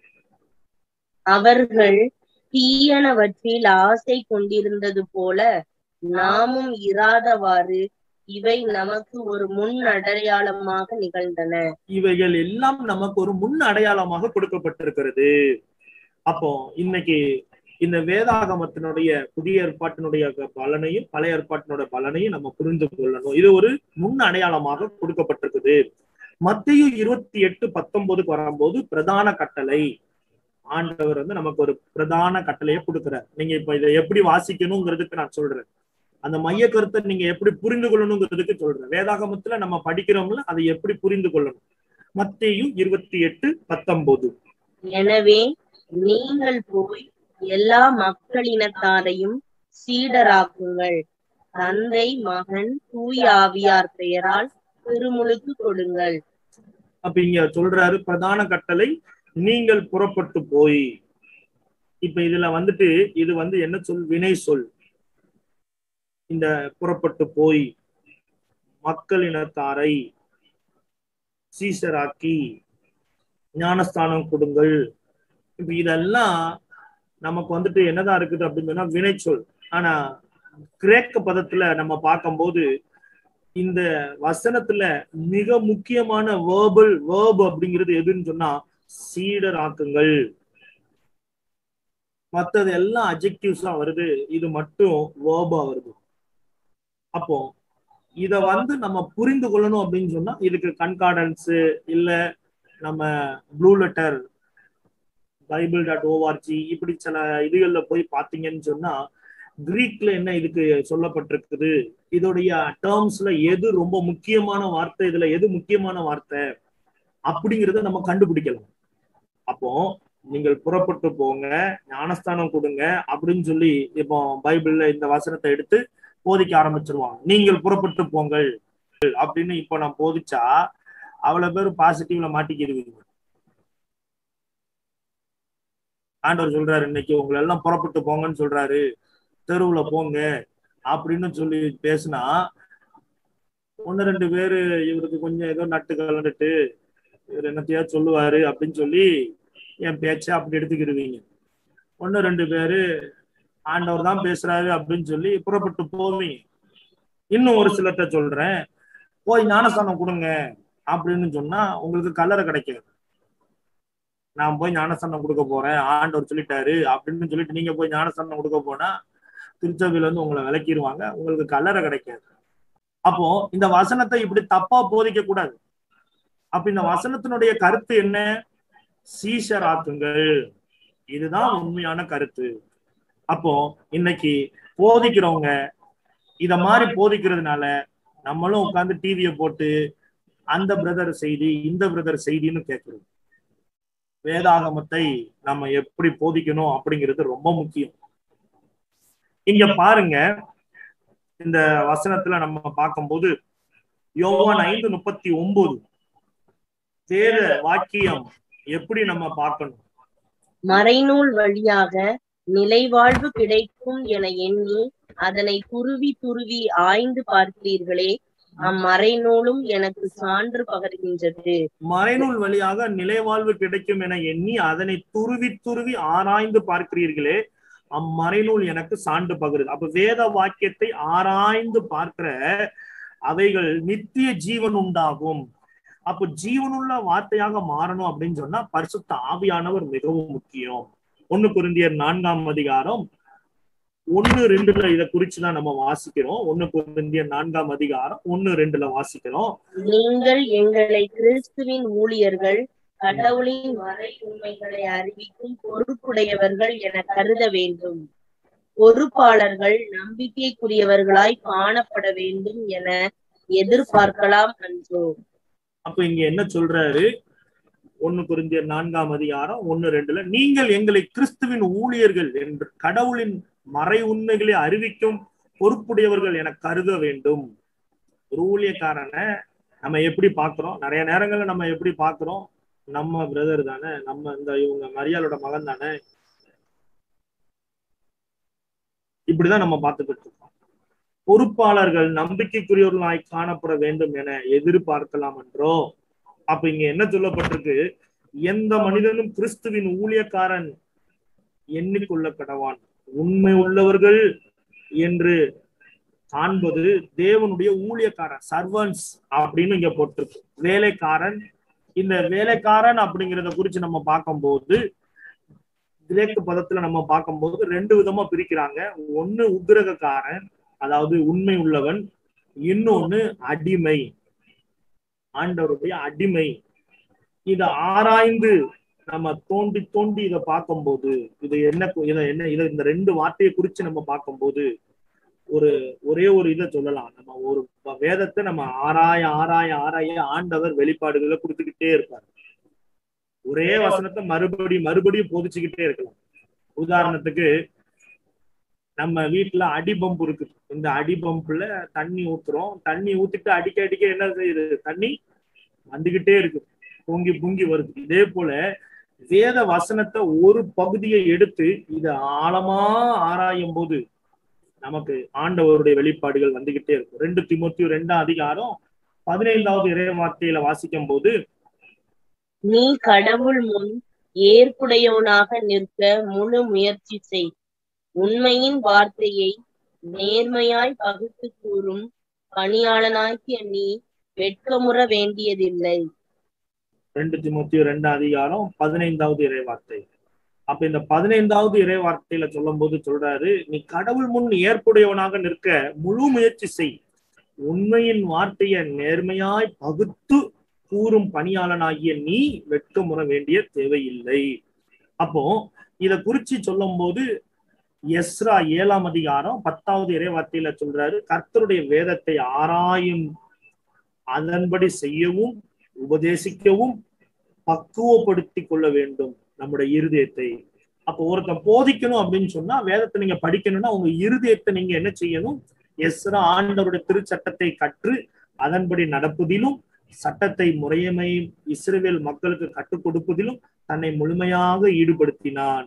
அவர்கள் தீயனவற்றில் ஆசை கொண்டிருந்தது போல நாமும் இராதவாறு இவை நமக்கு ஒரு முன் அடையாளமாக நிகழ்ந்தன இவைகள் எல்லாம் நமக்கு ஒரு முன் அடையாளமாக கொடுக்கப்பட்டிருக்கிறது அப்போ இன்னைக்கு இந்த வேதாகமத்தினுடைய புதிய ஏற்பாட்டினுடைய பலனையும் பழைய ஏற்பாட்டினுடைய பலனையும் நம்ம புரிந்து கொள்ளணும் இது ஒரு முன் அடையாளமாக கொடுக்கப்பட்டிருக்குது மத்திய இருபத்தி எட்டு பத்தொன்பதுக்கு வரும்போது பிரதான கட்டளை ஆண்டவர் வந்து நமக்கு ஒரு பிரதான கட்டளையை கொடுக்கிறார் நீங்க இப்ப இதை எப்படி வாசிக்கணுங்கிறதுக்கு நான் சொல்றேன் அந்த மைய கருத்தை நீங்க எப்படி புரிந்து கொள்ளணுங்கிறதுக்கு சொல்றேன் வேதாகமத்துல நம்ம படிக்கிறோம்ல அதை எப்படி புரிந்து கொள்ளணும் மத்தேயு இருபத்தி எட்டு பத்தொன்பது எனவே நீங்கள் போய் எல்லா மக்களினத்தாரையும் சீடராக்குங்கள் தந்தை மகன் தூய ஆவியார் பெயரால் திருமுழுக்கு கொடுங்கள் அப்ப இங்க சொல்றாரு பிரதான கட்டளை நீங்கள் புறப்பட்டு போய் இப்ப இதுல வந்துட்டு இது வந்து என்ன சொல் வினை சொல் இந்த புறப்பட்டு போய் மக்களினத்தாரை சீசராக்கி ஞானஸ்தானம் கொடுங்கள் இப்ப இதெல்லாம் நமக்கு வந்துட்டு என்னதான் இருக்குது அப்படின்னு சொன்னா வினைச்சொல் ஆனா கிரேக்க பதத்துல நம்ம பார்க்கும்போது இந்த வசனத்துல மிக முக்கியமான வேர்பல் வேர்ப் அப்படிங்கிறது எதுன்னு சொன்னா சீடர் ஆக்குங்கள் மத்தது எல்லாம் அஜெக்டிவ்ஸா வருது இது மட்டும் வேர்பா வருது அப்போ இத வந்து நம்ம புரிந்து கொள்ளணும் அப்படின்னு சொன்னா இதுக்கு கண்கார்டன்ஸ் இல்ல நம்ம Blue Letter Bible dot org இப்படி சில இதுகள்ல போய் பாத்தீங்கன்னு சொன்னா கிரீக்ல என்ன இதுக்கு சொல்லப்பட்டிருக்குது இதோடைய டேர்ம்ஸ்ல எது ரொம்ப முக்கியமான வார்த்தை இதுல எது முக்கியமான வார்த்தை அப்படிங்கறத நம்ம கண்டுபிடிக்கலாம் அப்போ நீங்கள் புறப்பட்டு போங்க ஞானஸ்தானம் கொடுங்க அப்படின்னு சொல்லி இப்போ பைபிள்ல இந்த வசனத்தை எடுத்து போதிக்க ஆரம்பிச்சிருவாங்க நீங்கள் புறப்பட்டு போங்கள் அப்படின்னு இப்போ நான் போதிச்சா அவ்வளவு பேர் பாசிட்டிவ்ல மாட்டிக்கிடுவீங்க ஆண்டவர் சொல்றாரு இன்னைக்கு உங்களை எல்லாம் புறப்பட்டு போங்கன்னு சொல்றாரு தெருவுல போங்க அப்படின்னு சொல்லி பேசினா ஒன்னு ரெண்டு பேரு இவருக்கு கொஞ்சம் ஏதோ நட்டு கலந்துட்டு இவர் என்னத்தையா சொல்லுவாரு அப்படின்னு சொல்லி என் பேச்ச அப்படி எடுத்துக்கிடுவீங்க ஒன்னு ரெண்டு பேரு ஆண்டவர் தான் பேசுறாரு அப்படின்னு சொல்லி புறப்பட்டு போவீங்க இன்னும் ஒரு சிலர்கிட்ட சொல்றேன் போய் ஞானஸ்தானம் கொடுங்க அப்படின்னு சொன்னா உங்களுக்கு கல்லறை கிடைக்காது நான் போய் ஞானஸ்தானம் கொடுக்க போறேன் ஆண்டவர் சொல்லிட்டாரு அப்படின்னு சொல்லிட்டு நீங்க போய் ஞானஸ்தானம் கொடுக்க போனா திருச்சபையில இருந்து உங்களை விளக்கிடுவாங்க உங்களுக்கு கல்லறை கிடைக்காது அப்போ இந்த வசனத்தை இப்படி தப்பா போதிக்க கூடாது அப்ப இந்த வசனத்தினுடைய கருத்து என்ன சீஷர் ஆக்குங்கள் இதுதான் உண்மையான கருத்து அப்போ இன்னைக்கு போதிக்கிறவங்க இத மாதிரி போதிக்கிறதுனால நம்மளும் உட்காந்து டிவியை போட்டு அந்த பிரதர் செய்தி இந்த பிரதர் செய்தின்னு கேட்கிறோம் வேதாகமத்தை நம்ம எப்படி போதிக்கணும் அப்படிங்கிறது ரொம்ப முக்கியம் இங்க பாருங்க இந்த வசனத்துல நம்ம பார்க்கும்போது யோவான் ஐந்து முப்பத்தி ஒன்பது வேத வாக்கியம் எப்படி நம்ம பார்க்கணும் மறைநூல் வழியாக நிலைவாழ்வு கிடைக்கும் என எண்ணி அதனை துருவி துருவி ஆய்ந்து பார்க்கிறீர்களே அம்மறைநூலும் எனக்கு சான்று பகர்கின்றது மறைநூல் வழியாக நிலைவாழ்வு கிடைக்கும் என எண்ணி அதனை துருவி துருவி ஆராய்ந்து பார்க்கிறீர்களே அம்மறைநூல் எனக்கு சான்று பகிருது அப்ப வேத வாக்கியத்தை ஆராய்ந்து பார்க்கிற அவைகள் நித்திய ஜீவன் உண்டாகும் அப்போ ஜீவனுள்ள வார்த்தையாக மாறணும் அப்படின்னு சொன்னா பரிசுத்த ஆவியானவர் மிகவும் முக்கியம் ஒண்ணு குருந்தியர் நான்காம் அதிகாரம் ஒன்னு ரெண்டுல இத குறிச்சுதான் நம்ம வாசிக்கிறோம் ஒண்ணு குருந்தியர் நான்காம் அதிகாரம் ஒன்னு ரெண்டுல வாசிக்கிறோம் நீங்கள் எங்களை கிறிஸ்துவின் ஊழியர்கள் கடவுளின் வரை உண்மைகளை அறிவிக்கும் பொறுப்புடையவர்கள் என கருத வேண்டும் பொறுப்பாளர்கள் நம்பிக்கைக்குரியவர்களாய் காணப்பட வேண்டும் என எதிர்பார்க்கலாம் அன்றோ அப்ப இங்க என்ன சொல்றாரு ஒன்னு குறிந்தியர் நான்காம் அதிகாரம் ஒன்னு ரெண்டுல நீங்கள் எங்களை கிறிஸ்துவின் ஊழியர்கள் என்று கடவுளின் மறை உண்மைகளை அறிவிக்கும் பொறுப்புடையவர்கள் என கருத வேண்டும் ஒரு ஊழியக்காரனை நம்ம எப்படி பாக்குறோம் நிறைய நேரங்கள்ல நம்ம எப்படி பாக்குறோம் நம்ம பிரதர் தானே நம்ம இந்த இவங்க மரியாளோட மகன் தானே இப்படிதான் நம்ம பார்த்துக்கிட்டு இருக்கோம் பொறுப்பாளர்கள் நம்பிக்கைக்குரியவர்களாய் காணப்பட வேண்டும் என எதிர்பார்க்கலாம் என்றோ அப்ப இங்க என்ன சொல்லப்பட்டிருக்கு எந்த மனிதனும் கிறிஸ்துவின் ஊழியக்காரன் எண்ணிக்கொள்ள கடவான் உண்மை உள்ளவர்கள் என்று காண்பது தேவனுடைய ஊழியக்காரன் சர்வன்ஸ் அப்படின்னு இங்க போட்டிருக்கு வேலைக்காரன் இந்த வேலைக்காரன் அப்படிங்கிறத குறிச்சு நம்ம பார்க்கும்போது கிரேக்கு பதத்துல நம்ம பார்க்கும்போது ரெண்டு விதமா பிரிக்கிறாங்க ஒண்ணு உக்கிரகக்காரன் அதாவது உண்மை உள்ளவன் இன்னொன்னு அடிமை ஆண்டவருடைய அடிமை இத ஆராய்ந்து நம்ம தோண்டி தோண்டி இதை பார்க்கும்போது இது என்ன இதை என்ன இதை இந்த ரெண்டு வார்த்தையை குறிச்சு நம்ம பார்க்கும்போது ஒரு ஒரே ஒரு இதை சொல்லலாம் நம்ம ஒரு வேதத்தை நம்ம ஆராய ஆராய ஆராய ஆண்டவர் வெளிப்பாடுகளை கொடுத்துக்கிட்டே இருப்பார் ஒரே வசனத்தை மறுபடி மறுபடியும் போதிச்சுக்கிட்டே இருக்கலாம் உதாரணத்துக்கு நம்ம வீட்டுல அடி பம்பு இருக்கு இந்த அடி பம்புல தண்ணி ஊத்துறோம் தண்ணி ஊத்திட்டு அடிக்க அடிக்க என்ன செய்யுது தண்ணி வந்துகிட்டே இருக்கு பொங்கி பொங்கி வருது இதே போல வேத வசனத்தை ஒரு பகுதியை எடுத்து இதை ஆழமா ஆராயும் போது நமக்கு ஆண்டவருடைய வெளிப்பாடுகள் வந்துகிட்டே இருக்கும் ரெண்டு திமுத்தி ரெண்டாம் அதிகாரம் பதினைந்தாவது இறை வார்த்தையில வாசிக்கும் போது நீ கடவுள் முன் ஏற்புடையவனாக நிற்க முழு முயற்சி செய் உண்மையின் வார்த்தையை நேர்மையாய் பகுத்து கூறும் பணியாளனாகிய நீ வெட்கமுற வேண்டியதில்லை ரெண்டு திமுத்தி ரெண்டாம் அதிகாரம் பதினைந்தாவது இறை வார்த்தை அப்ப இந்த பதினைந்தாவது இறை வார்த்தையில சொல்லும் போது சொல்றாரு நீ கடவுள் முன் ஏற்புடையவனாக நிற்க முழு முயற்சி செய் உண்மையின் வார்த்தையை நேர்மையாய் பகுத்து கூறும் பணியாளனாகிய நீ வெட்கமுற வேண்டிய தேவையில்லை அப்போ இத குறிச்சு சொல்லும் போது எஸ்ரா ஏழாம் அதிகாரம் பத்தாவது இறை வார்த்தையில சொல்றாரு கர்த்தருடைய வேதத்தை ஆராயும் அதன்படி செய்யவும் உபதேசிக்கவும் பக்குவப்படுத்தி கொள்ள வேண்டும் நம்முடைய இருதயத்தை அப்போ ஒருத்தன் போதிக்கணும் அப்படின்னு சொன்னா வேதத்தை நீங்க படிக்கணும்னா உங்க இருதயத்தை நீங்க என்ன செய்யணும் எஸ்ரா ஆண்டவருடைய திருச்சட்டத்தை கற்று அதன்படி நடப்பதிலும் சட்டத்தை முறையமை இஸ்ரேல் மக்களுக்கு கற்றுக் கொடுப்பதிலும் தன்னை முழுமையாக ஈடுபடுத்தினான்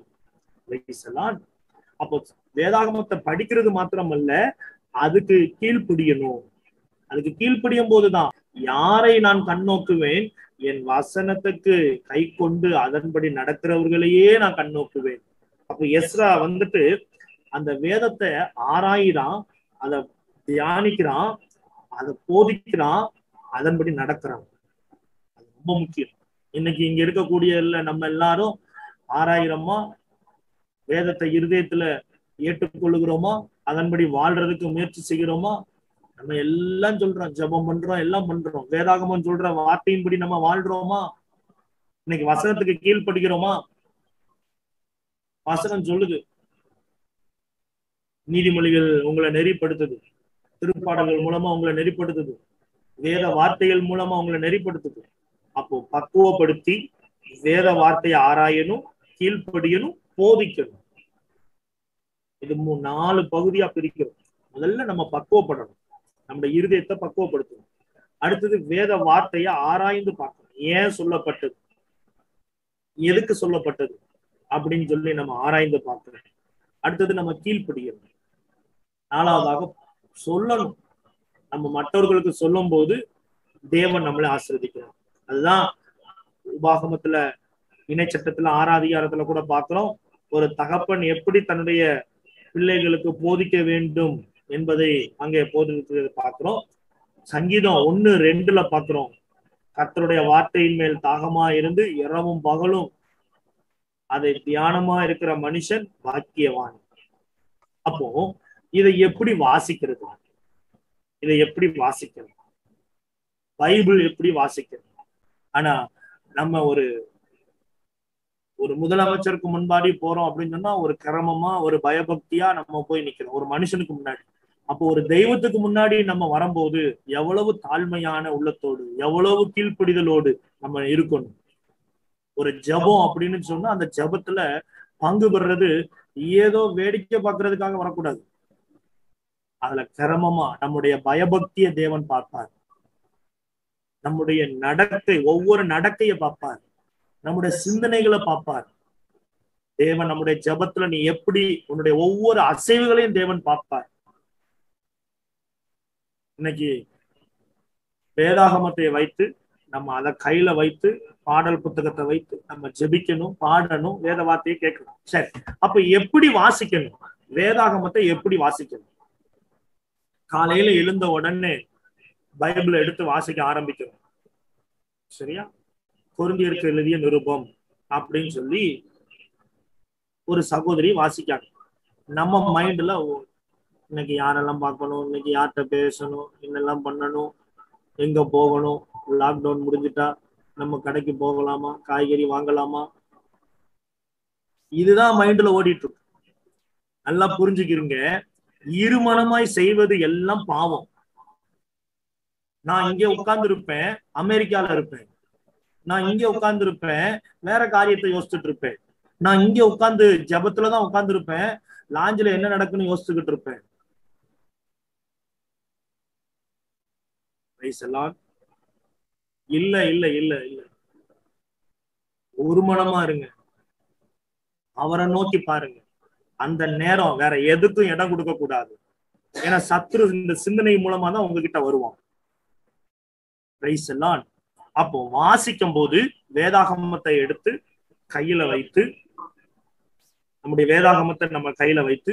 அப்போ வேதாகமத்தை படிக்கிறது மாத்திரமல்ல அதுக்கு கீழ்ப்பிடியணும் அதுக்கு கீழ்ப்படியும் போதுதான் யாரை நான் கண்ணோக்குவேன் என் வசனத்துக்கு கை கொண்டு அதன்படி நடக்கிறவர்களையே நான் கண்ணோக்குவேன் அப்ப எஸ்ரா வந்துட்டு அந்த வேதத்தை ஆராயிறான் அதை தியானிக்கிறான் அதை போதிக்கிறான் அதன்படி நடக்கிறான் அது ரொம்ப முக்கியம் இன்னைக்கு இங்க இருக்கக்கூடிய இல்ல நம்ம எல்லாரும் ஆறாயிரமா வேதத்தை இருதயத்துல ஏற்றுக்கொள்ளுகிறோமா அதன்படி வாழ்றதுக்கு முயற்சி செய்கிறோமா நம்ம எல்லாம் சொல்றோம் ஜபம் பண்றோம் எல்லாம் பண்றோம் வேதாகமம் சொல்ற வார்த்தையின்படி நம்ம வாழ்றோமா இன்னைக்கு வசனத்துக்கு கீழ்ப்படுகிறோமா வசனம் சொல்லுது நீதிமொழிகள் உங்களை நெறிப்படுத்துது திருப்பாடல்கள் மூலமா உங்களை நெறிப்படுத்துது வேத வார்த்தைகள் மூலமா உங்களை நெறிப்படுத்துது அப்போ பக்குவப்படுத்தி வேத வார்த்தையை ஆராயணும் கீழ்ப்படியணும் போதிக்கணும் இது நாலு பகுதியா பிரிக்கிறோம் முதல்ல நம்ம பக்குவப்படணும் நம்ம இருதயத்தை பக்குவப்படுத்தணும் அடுத்தது வேத வார்த்தையை ஆராய்ந்து பார்க்கணும் ஏன் சொல்லப்பட்டது எதுக்கு சொல்லப்பட்டது அப்படின்னு சொல்லி நம்ம ஆராய்ந்து பார்க்கணும் அடுத்தது நம்ம கீழ்ப்படியணும் நாலாவதாக சொல்லணும் நம்ம மற்றவர்களுக்கு சொல்லும் போது தேவன் நம்மளை ஆசிர்வதிக்கிறார் அதுதான் உபாகமத்துல இணை சட்டத்துல ஆறாம் அதிகாரத்துல கூட பாக்குறோம் ஒரு தகப்பன் எப்படி தன்னுடைய பிள்ளைகளுக்கு போதிக்க வேண்டும் என்பதை அங்கே போதிக்கிறது பார்க்கிறோம் சங்கீதம் ஒன்னு ரெண்டுல பாக்குறோம் கர்த்தருடைய வார்த்தையின் மேல் தாகமா இருந்து இரவும் பகலும் அதை தியானமா இருக்கிற மனுஷன் பாக்கியவான் அப்போ இதை எப்படி வாசிக்கிறது இதை எப்படி வாசிக்கிறது பைபிள் எப்படி வாசிக்கிறது ஆனா நம்ம ஒரு ஒரு முதலமைச்சருக்கு முன்பாடி போறோம் அப்படின்னு சொன்னா ஒரு கிரமமா ஒரு பயபக்தியா நம்ம போய் நிக்கிறோம் ஒரு மனுஷனுக்கு முன்னாடி அப்போ ஒரு தெய்வத்துக்கு முன்னாடி நம்ம வரும்போது எவ்வளவு தாழ்மையான உள்ளத்தோடு எவ்வளவு கீழ்ப்படிதலோடு நம்ம இருக்கணும் ஒரு ஜபம் அப்படின்னு சொன்னா அந்த ஜபத்துல பங்கு பெறுறது ஏதோ வேடிக்கை பார்க்கறதுக்காக வரக்கூடாது அதுல கிரமமா நம்முடைய பயபக்திய தேவன் பார்ப்பார் நம்முடைய நடக்கை ஒவ்வொரு நடக்கைய பார்ப்பார் நம்முடைய சிந்தனைகளை பார்ப்பார் தேவன் நம்முடைய ஜபத்துல நீ எப்படி உன்னுடைய ஒவ்வொரு அசைவுகளையும் தேவன் பார்ப்பார் இன்னைக்கு வேதாகமத்தை வைத்து நம்ம அதை கையில வைத்து பாடல் புத்தகத்தை வைத்து நம்ம ஜெபிக்கணும் பாடணும் வேத வார்த்தையை கேட்கணும் சரி அப்ப எப்படி வாசிக்கணும் வேதாகமத்தை எப்படி வாசிக்கணும் காலையில எழுந்த உடனே பைபிளை எடுத்து வாசிக்க ஆரம்பிக்கணும் சரியா பொருந்தியிருக்கு எழுதிய நிருபம் அப்படின்னு சொல்லி ஒரு சகோதரி வாசிக்காங்க நம்ம மைண்ட்ல இன்னைக்கு யாரெல்லாம் பார்க்கணும் இன்னைக்கு யார்கிட்ட பேசணும் என்னெல்லாம் பண்ணணும் எங்க போகணும் லாக்டவுன் முடிஞ்சிட்டா நம்ம கடைக்கு போகலாமா காய்கறி வாங்கலாமா இதுதான் மைண்ட்ல ஓடிட்டு இருக்கு நல்லா புரிஞ்சுக்கிறீங்க இருமனமாய் செய்வது எல்லாம் பாவம் நான் இங்க உட்கார்ந்து இருப்பேன் அமெரிக்கால இருப்பேன் நான் இங்க உட்கார்ந்து இருப்பேன் வேற காரியத்தை யோசிச்சுட்டு இருப்பேன் நான் இங்க உட்கார்ந்து ஜபத்துலதான் உட்கார்ந்து இருப்பேன் லாஞ்சில என்ன நடக்குன்னு யோசிச்சுக்கிட்டு இருப்பேன் இல்ல இல்ல இல்ல இல்ல ஒரு மனமா இருங்க அவரை நோக்கி பாருங்க அந்த நேரம் வேற எதுக்கும் இடம் கொடுக்க கூடாது ஏன்னா சத்ரு இந்த சிந்தனை மூலமா தான் உங்ககிட்ட வருவான் பிரைஸ் எல்லாம் அப்போ வாசிக்கும் போது வேதாகமத்தை எடுத்து கையில வைத்து நம்முடைய வேதாகமத்தை நம்ம கையில வைத்து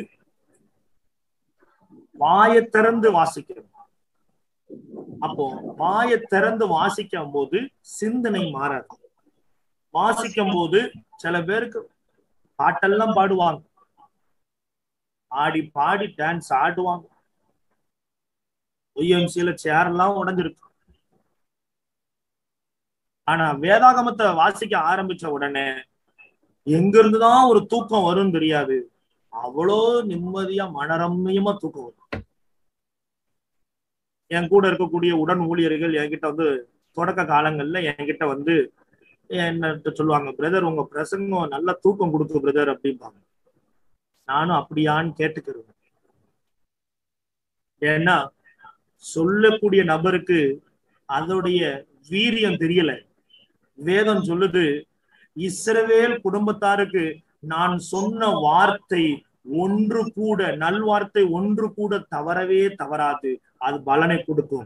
வாயை திறந்து வாசிக்கிறோம் அப்போ வாயை திறந்து வாசிக்கும் போது சிந்தனை மாறாது வாசிக்கும் போது சில பேருக்கு பாட்டெல்லாம் பாடுவாங்க ஆடி பாடி டான்ஸ் ஆடுவாங்க ஒய்எம்சியில சேர் எல்லாம் உடஞ்சிருக்கு ஆனா வேதாகமத்தை வாசிக்க ஆரம்பிச்ச உடனே எங்க இருந்துதான் ஒரு தூக்கம் வரும்னு தெரியாது அவ்வளோ நிம்மதியா மனரம்யமா தூக்கம் வரும் என் கூட இருக்கக்கூடிய உடன் ஊழியர்கள் என்கிட்ட வந்து தொடக்க காலங்கள்ல என்கிட்ட வந்து என்ன சொல்லுவாங்க பிரதர் உங்க பிரசங்கம் நல்ல தூக்கம் கொடுக்கு பிரதர் அப்படிம்பாங்க நானும் அப்படியான்னு கேட்டுக்கிறேன் ஏன்னா சொல்லக்கூடிய நபருக்கு அதோடைய வீரியம் தெரியல வேதம் சொல்லுது இஸ்ரவேல் குடும்பத்தாருக்கு நான் சொன்ன வார்த்தை ஒன்று கூட நல்வார்த்தை ஒன்று கூட தவறவே தவறாது அது பலனை கொடுக்கும்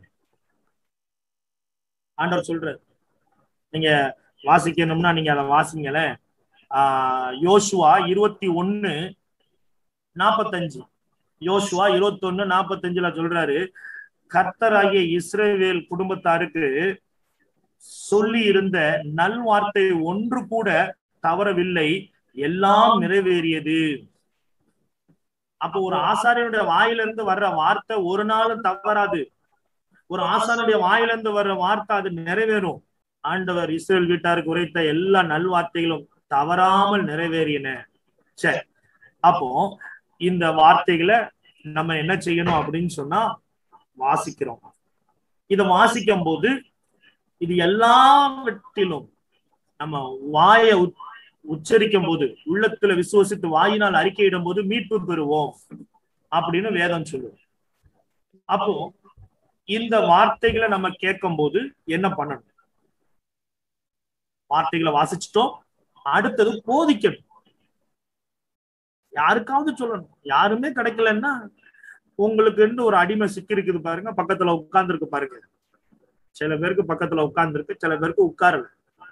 ஆண்டவர் சொல்ற நீங்க வாசிக்கணும்னா நீங்க அதை வாசிங்களேன் ஆஹ் யோசுவா இருபத்தி ஒன்னு நாப்பத்தஞ்சு யோசுவா இருபத்தி ஒன்னு நாப்பத்தஞ்சுல சொல்றாரு கர்த்தராகிய இஸ்ரேவேல் குடும்பத்தாருக்கு சொல்லி இருந்த நல்வார்த்தை ஒன்று கூட தவறவில்லை எல்லாம் நிறைவேறியது அப்போ ஒரு ஆசாரியனுடைய வாயிலிருந்து வர்ற வார்த்தை ஒரு நாளும் தவறாது ஒரு ஆசாரியனுடைய வாயிலிருந்து வர்ற வார்த்தை அது நிறைவேறும் ஆண்டவர் இஸ்ரேல் வீட்டாருக்கு உரைத்த எல்லா நல்வார்த்தைகளும் தவறாமல் நிறைவேறின சரி அப்போ இந்த வார்த்தைகளை நம்ம என்ன செய்யணும் அப்படின்னு சொன்னா வாசிக்கிறோம் இதை வாசிக்கும் போது இது எல்லாவற்றிலும் நம்ம வாய உச்சரிக்கும் போது உள்ளத்துல விசுவசித்து வாயினால் அறிக்கையிடும் போது மீட்பு பெறுவோம் அப்படின்னு வேதம் சொல்லுவோம் அப்போ இந்த வார்த்தைகளை நம்ம கேட்கும் போது என்ன பண்ணணும் வார்த்தைகளை வாசிச்சுட்டோம் அடுத்தது போதிக்கணும் யாருக்காவது சொல்லணும் யாருமே கிடைக்கலன்னா உங்களுக்கு ஒரு அடிமை சிக்கி இருக்குது பாருங்க பக்கத்துல உட்கார்ந்து இருக்கு பாருங்க சில பேருக்கு பக்கத்துல உட்கார்ந்து இருக்கு சில பேருக்கு உட்காரல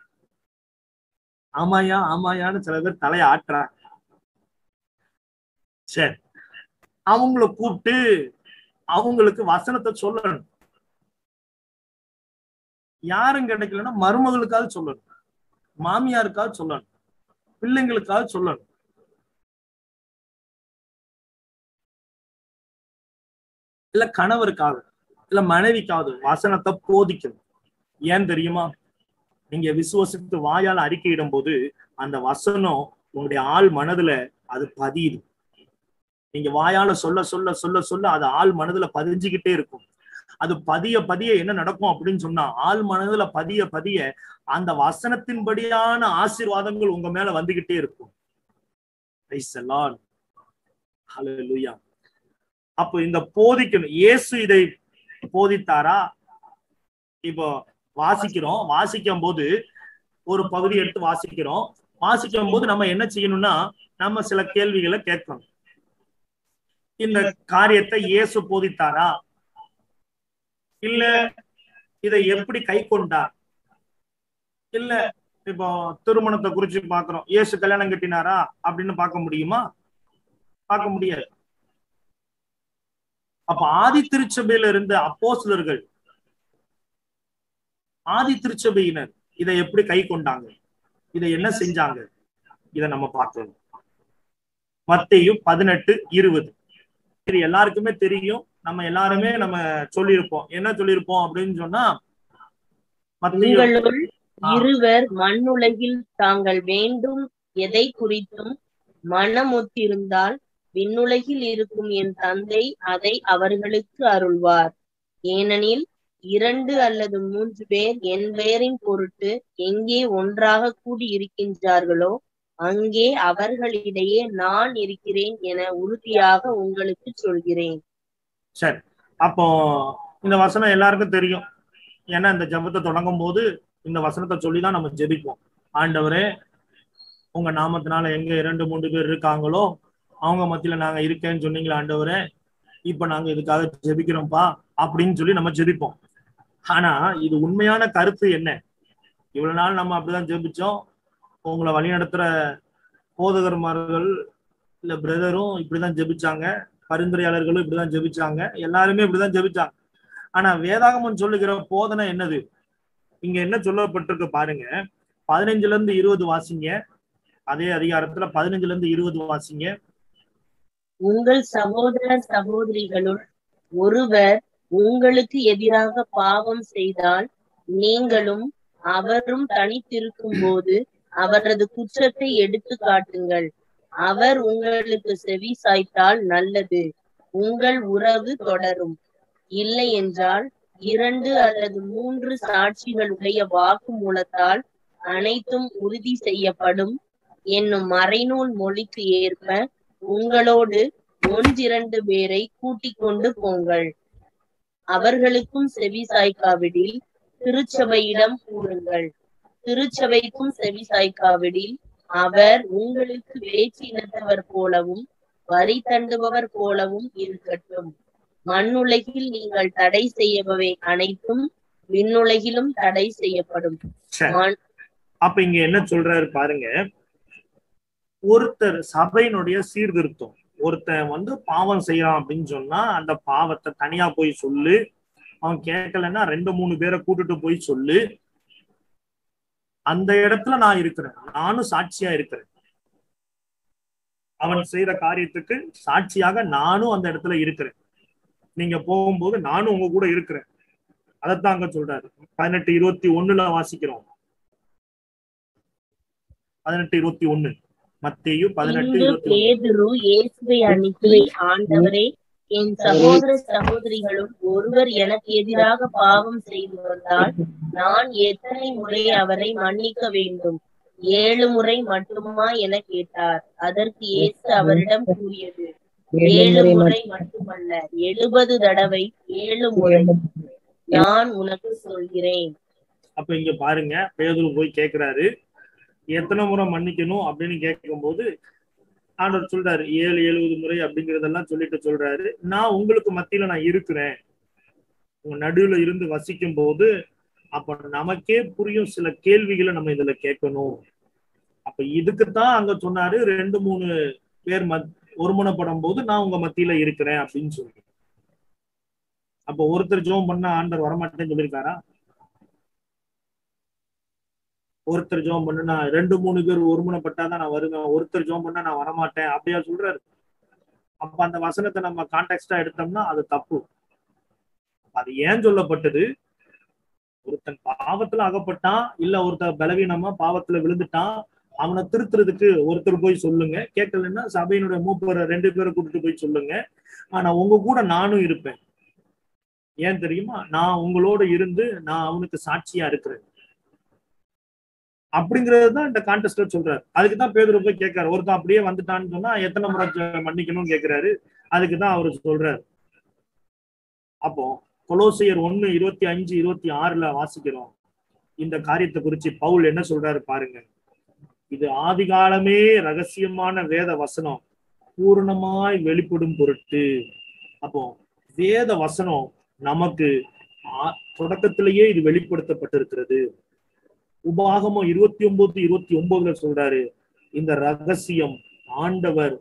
ஆமாயா ஆமாயான்னு சில பேர் தலைய ஆட்டுறாங்க சரி அவங்கள கூப்பிட்டு அவங்களுக்கு வசனத்தை சொல்லணும் யாரும் கிடைக்கலன்னா மருமகளுக்காவது சொல்லணும் மாமியாருக்காவது சொல்லணும் பிள்ளைங்களுக்காவது சொல்லணும் இல்ல கணவருக்காக இல்ல மனைவிக்காவது வசனத்தை போதிக்கணும் ஏன் தெரியுமா நீங்க விசுவசித்து வாயால் அறிக்கையிடும் போது அந்த வசனம் உங்களுடைய ஆள் மனதுல அது பதியுது நீங்க வாயால சொல்ல சொல்ல சொல்ல சொல்ல அது ஆள் மனதுல பதிஞ்சுக்கிட்டே இருக்கும் அது பதிய பதிய என்ன நடக்கும் அப்படின்னு சொன்னா ஆள் மனதுல பதிய பதிய அந்த வசனத்தின்படியான ஆசீர்வாதங்கள் உங்க மேல வந்துகிட்டே இருக்கும் Praise the Lord. Hallelujah. அப்போ இந்த போதிக்கணும் இயேசு இதை போதித்தாரா இப்போ வாசிக்கிறோம் வாசிக்கும் போது ஒரு பகுதி எடுத்து வாசிக்கிறோம் வாசிக்கும் போது நம்ம என்ன செய்யணும்னா நம்ம சில கேள்விகளை கேட்கணும் இந்த காரியத்தை இயேசு போதித்தாரா இல்ல இதை எப்படி கை கொண்டார் இல்ல இப்போ திருமணத்தை குறிச்சு பாக்குறோம் இயேசு கல்யாணம் கட்டினாரா அப்படின்னு பார்க்க முடியுமா பார்க்க முடியாது அப்ப ஆதி திருச்சபையில இருந்த அப்போஸ்லர்கள் ஆதி திருச்சபையினர் இதை எப்படி கை கொண்டாங்க இதை என்ன செஞ்சாங்க இதை நம்ம பார்க்கணும் மத்தையும் பதினெட்டு இருபது இது எல்லாருக்குமே தெரியும் நம்ம எல்லாருமே நம்ம சொல்லியிருப்போம் என்ன சொல்லியிருப்போம் அப்படின்னு சொன்னா மத்தேயு உங்களுள் இருவர் மண்ணுலகில் தாங்கள் வேண்டும் எதை குறித்தும் மனமொத்திருந்தால் விண்ணுலகில் இருக்கும் என் தந்தை அதை அவர்களுக்கு அருள்வார் ஏனெனில் இரண்டு அல்லது மூன்று பேர் என் பெயரின் பொருட்டு எங்கே ஒன்றாக கூடி இருக்கின்றார்களோ அங்கே அவர்களிடையே நான் இருக்கிறேன் என உறுதியாக உங்களுக்கு சொல்கிறேன் சரி அப்போ இந்த வசனம் எல்லாருக்கும் தெரியும் ஏன்னா இந்த ஜெபத்தை தொடங்கும் போது இந்த வசனத்தை சொல்லிதான் நம்ம ஜெபிப்போம் ஆண்டவரே உங்க நாமத்தினால எங்க இரண்டு மூன்று பேர் இருக்காங்களோ அவங்க மத்தியில நாங்க இருக்கேன்னு சொன்னீங்களா ஆண்டவரே இப்ப நாங்க இதுக்காக ஜெபிக்கிறோம்ப்பா அப்படின்னு சொல்லி நம்ம ஜெபிப்போம் ஆனா இது உண்மையான கருத்து என்ன இவ்வளவு நாள் நம்ம அப்படிதான் ஜெபிச்சோம் உங்களை வழிநடத்துற போதகர்மார்கள் இல்ல பிரதரும் இப்படிதான் ஜெபிச்சாங்க பரிந்துரையாளர்களும் இப்படிதான் ஜெபிச்சாங்க எல்லாருமே இப்படிதான் ஜெபிச்சாங்க ஆனா வேதாகமன் சொல்லுகிற போதனை என்னது இங்க என்ன சொல்லப்பட்டிருக்கு பாருங்க பதினஞ்சுல இருந்து இருபது வாசிங்க அதே அதிகாரத்துல பதினஞ்சுல இருந்து இருபது வாசிங்க உங்கள் சகோதர சகோதரிகளுள் ஒருவர் உங்களுக்கு எதிராக பாவம் செய்தால் நீங்களும் அவரும் தனித்திருக்கும் போது அவரது குற்றத்தை எடுத்து காட்டுங்கள் அவர் உங்களுக்கு செவி சாய்த்தால் நல்லது உங்கள் உறவு தொடரும் இல்லை என்றால் இரண்டு அல்லது மூன்று சாட்சிகளுடைய வாக்கு மூலத்தால் அனைத்தும் உறுதி செய்யப்படும் என்னும் மறைநூல் மொழிக்கு ஏற்ப உங்களோடு ஒன்றிரண்டு பேரை கூட்டிக் கொண்டு போங்கள் அவர்களுக்கும் செவி சாய்க்காவிடில் திருச்சபையிடம் கூறுங்கள் திருச்சபைக்கும் செவி சாய்க்காவிடில் அவர் உங்களுக்கு வேற்றி இனத்தவர் போலவும் வரி தண்டுபவர் போலவும் இருக்கட்டும் மண்ணுலகில் நீங்கள் தடை செய்யபவை அனைத்தும் விண்ணுலகிலும் தடை செய்யப்படும் சரி. மண்- அப்ப இங்க என்ன சொல்றாரு பாருங்க ஒருத்தர் சபையினுடைய சீர்திருத்தம் ஒருத்தன் வந்து பாவம் செய்யறான் அப்படின்னு சொன்னா அந்த பாவத்தை தனியா போய் சொல்லு அவன் கேட்கலன்னா ரெண்டு மூணு பேரை கூட்டிட்டு போய் சொல்லு அந்த இடத்துல நான் இருக்கிறேன் நானும் சாட்சியா இருக்கிறேன் அவன் செய்யற காரியத்துக்கு சாட்சியாக நானும் அந்த இடத்துல இருக்கிறேன் நீங்க போகும்போது நானும் உங்க கூட இருக்கிறேன் அதைத்தான் அங்க சொல்றாரு பதினெட்டு இருபத்தி ஒண்ணுல வாசிக்கிறோம் பதினெட்டு இருபத்தி ஒண்ணு மத்தேயு பதினெட்டு இங்கு இருபத்தி ஒண்ணு பேதுரு இயேசுவை அணுகி ஆண்டவரே என் சகோதர சகோதரிகளும் ஒருவர் எனக்கு எதிராக பாவம் செய்து வந்தால் நான் எத்தனை முறை அவரை மன்னிக்க வேண்டும் ஏழு முறை மட்டுமா என கேட்டார் அதற்கு இயேசு அவரிடம் கூறியது ஏழு முறை மட்டுமல்ல எழுபது தடவை ஏழு முறை நான் உனக்கு சொல்கிறேன் அப்ப இங்க பாருங்க பேதுரு போய் கேக்குறாரு எத்தனை முறை மன்னிக்கணும் அப்படின்னு கேட்கும்போது ஆண்டவர் சொல்றாரு ஏழு எழுபது முறை அப்படிங்கறதெல்லாம் சொல்லிட்டு சொல்றாரு நான் உங்களுக்கு மத்தியில நான் இருக்கிறேன் உங்க நடுவுல இருந்து வசிக்கும் போது அப்ப நமக்கே புரியும் சில கேள்விகளை நம்ம இதுல கேட்கணும் அப்ப இதுக்குத்தான் அங்க சொன்னாரு ரெண்டு மூணு பேர் மத் ஒருமுனைப்படும் போது நான் உங்க மத்தியில இருக்கிறேன் அப்படின்னு சொல்லி அப்ப ஒருத்தர் ஜோம் பண்ணா ஆண்டவர் வரமாட்டேன்னு சொல்லியிருக்காரா ஒருத்தர் ஜோம் பண்ணுனா ரெண்டு மூணு பேர் ஒருமுனைப்பட்டாதான் நான் வருவேன் ஒருத்தர் ஜோம் பண்ணா நான் வரமாட்டேன் அப்படியா சொல்றாரு அப்ப அந்த வசனத்தை நம்ம கான்டெக்டா எடுத்தோம்னா அது தப்பு அது ஏன் சொல்லப்பட்டது ஒருத்தன் பாவத்துல அகப்பட்டான் இல்ல ஒருத்தன் பலவீனமா பாவத்துல விழுந்துட்டான் அவனை திருத்துறதுக்கு ஒருத்தர் போய் சொல்லுங்க கேட்கலன்னா சபையினுடைய மூப்பரை ரெண்டு பேரை கூட்டிட்டு போய் சொல்லுங்க ஆனா உங்க கூட நானும் இருப்பேன் ஏன் தெரியுமா நான் உங்களோட இருந்து நான் அவனுக்கு சாட்சியா இருக்கிறேன் அப்படிங்கறது தான் இந்த கான்டெஸ்ட்ல சொல்றாரு அதுக்கு தான் பேதர் போய் கேட்காரு ஒருத்தன் அப்படியே வந்துட்டான்னு சொன்னா எத்தனை முறை ஜெ- மன்னிக்கணும்னு கேட்கிறாரு அதுக்கு தான் அவரு சொல்றாரு அப்போ கொலோசியர் ஒண்ணு இருபத்தி அஞ்சு இருபத்தி ஆறுல வாசிக்கிறோம் இந்த காரியத்தை குறிச்சு பவுல் என்ன சொல்றாரு பாருங்க இது ஆதிகாலமே ரகசியமான வேத வசனம் பூரணமாய் வெளிப்படும் பொருட்டு அப்போ வேத வசனம் நமக்கு ஆ- தொடக்கத்திலேயே இது வெளிப்படுத்தப்பட்டிருக்கிறது உபாகமம் இருபத்தி ஒன்பது இருபத்தி ஒன்பதுல சொல்றாரு இந்த ரகசியம் ஆண்டவர்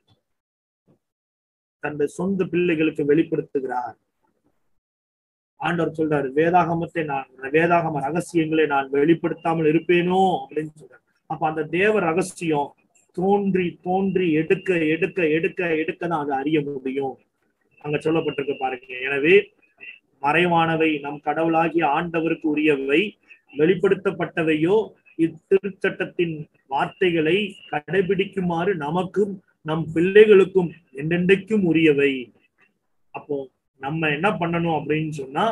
தன்னுடைய சொந்த பிள்ளைகளுக்கு வெளிப்படுத்துகிறார் ஆண்டவர் சொல்றாரு வேதாகமத்தை நான் வேதாகம ரகசியங்களை நான் வெளிப்படுத்தாமல் இருப்பேனோ அப்படின்னு சொல்றாரு அப்ப அந்த தேவ ரகசியம் தோன்றி தோன்றி எடுக்க எடுக்க எடுக்க எடுக்க தான் அதை அறிய முடியும் அங்க சொல்லப்பட்டிருக்கு பாருங்க எனவே மறைவானவை நம் கடவுளாகிய ஆண்டவருக்கு உரியவை வெளிப்படுத்தப்பட்டவையோ இத்திருச்சட்டத்தின் வார்த்தைகளை கடைபிடிக்குமாறு நமக்கும் நம் பிள்ளைகளுக்கும் என்றென்றைக்கும் உரியவை அப்போ நம்ம என்ன பண்ணணும் அப்படின்னு சொன்னா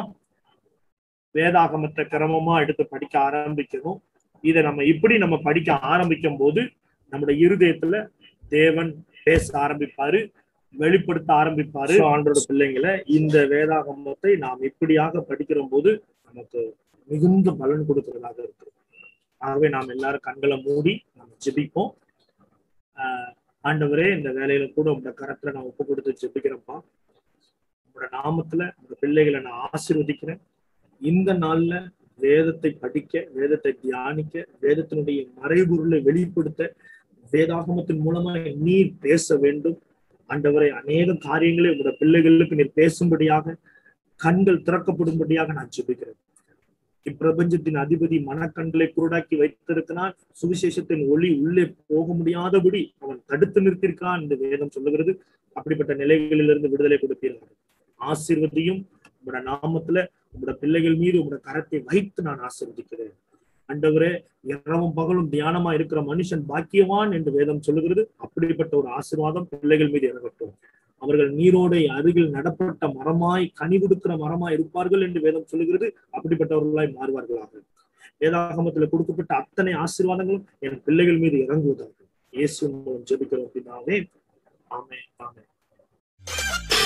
வேதாகமத்தை கிரமமா எடுத்து படிக்க ஆரம்பிக்கணும் இதை நம்ம இப்படி நம்ம படிக்க ஆரம்பிக்கும் போது நம்முடைய இருதயத்துல தேவன் பேச ஆரம்பிப்பாரு வெளிப்படுத்த ஆரம்பிப்பாரு ஆண்டோட பிள்ளைங்களை இந்த வேதாகமத்தை நாம் இப்படியாக படிக்கிற போது நமக்கு மிகுந்த பலன் கொடுக்கிறதாக இருக்கு ஆகவே நாம் எல்லாரும் கண்களை மூடி நம்ம ஜெபிப்போம் ஆஹ் ஆண்டவரே இந்த வேலையில கூட உங்களோட கரத்துல நான் ஒப்பு கொடுத்து ஜெபிக்கிறேன்ப்பா உங்களோட நாமத்துல உங்க பிள்ளைகளை நான் ஆசீர்வதிக்கிறேன் இந்த நாள்ல வேதத்தை படிக்க வேதத்தை தியானிக்க வேதத்தினுடைய மறைபொருளை வெளிப்படுத்த வேதாகமத்தின் மூலமா நீர் பேச வேண்டும் ஆண்டவரை அநேக காரியங்களை உங்களோட பிள்ளைகளுக்கு நீர் பேசும்படியாக கண்கள் திறக்கப்படும்படியாக நான் ஜெபிக்கிறேன் இப்பிரபஞ்சத்தின் அதிபதி மனக்கண்களை குருடாக்கி வைத்திருக்கிறான் சுவிசேஷத்தின் ஒளி உள்ளே போக முடியாதபடி அவன் தடுத்து நிறுத்திருக்கான் இந்த வேதம் சொல்லுகிறது அப்படிப்பட்ட நிலைகளிலிருந்து விடுதலை கொடுப்பீர்கள் ஆசீர்வதியும் உங்களோட நாமத்துல உங்களோட பிள்ளைகள் மீது உங்களோட கரத்தை வைத்து நான் ஆசீர்வதிக்கிறேன் ஆண்டவரே இரவும் பகலும் தியானமா இருக்கிற மனுஷன் பாக்கியவான் என்று வேதம் சொல்லுகிறது அப்படிப்பட்ட ஒரு ஆசீர்வாதம் பிள்ளைகள் மீது இறங்கட்டும் அவர்கள் நீரோடை அருகில் நடப்பட்ட மரமாய் கனி கொடுக்கிற மரமாய் இருப்பார்கள் என்று வேதம் சொல்லுகிறது அப்படிப்பட்டவர்களாய் மாறுவார்களாக வேதாகமத்துல கொடுக்கப்பட்ட அத்தனை ஆசீர்வாதங்களும் என் பிள்ளைகள் மீது இறங்குவதாக இயேசு மூலம் ஜெபிக்கிறோம் பின்னாவே ஆமே ஆமே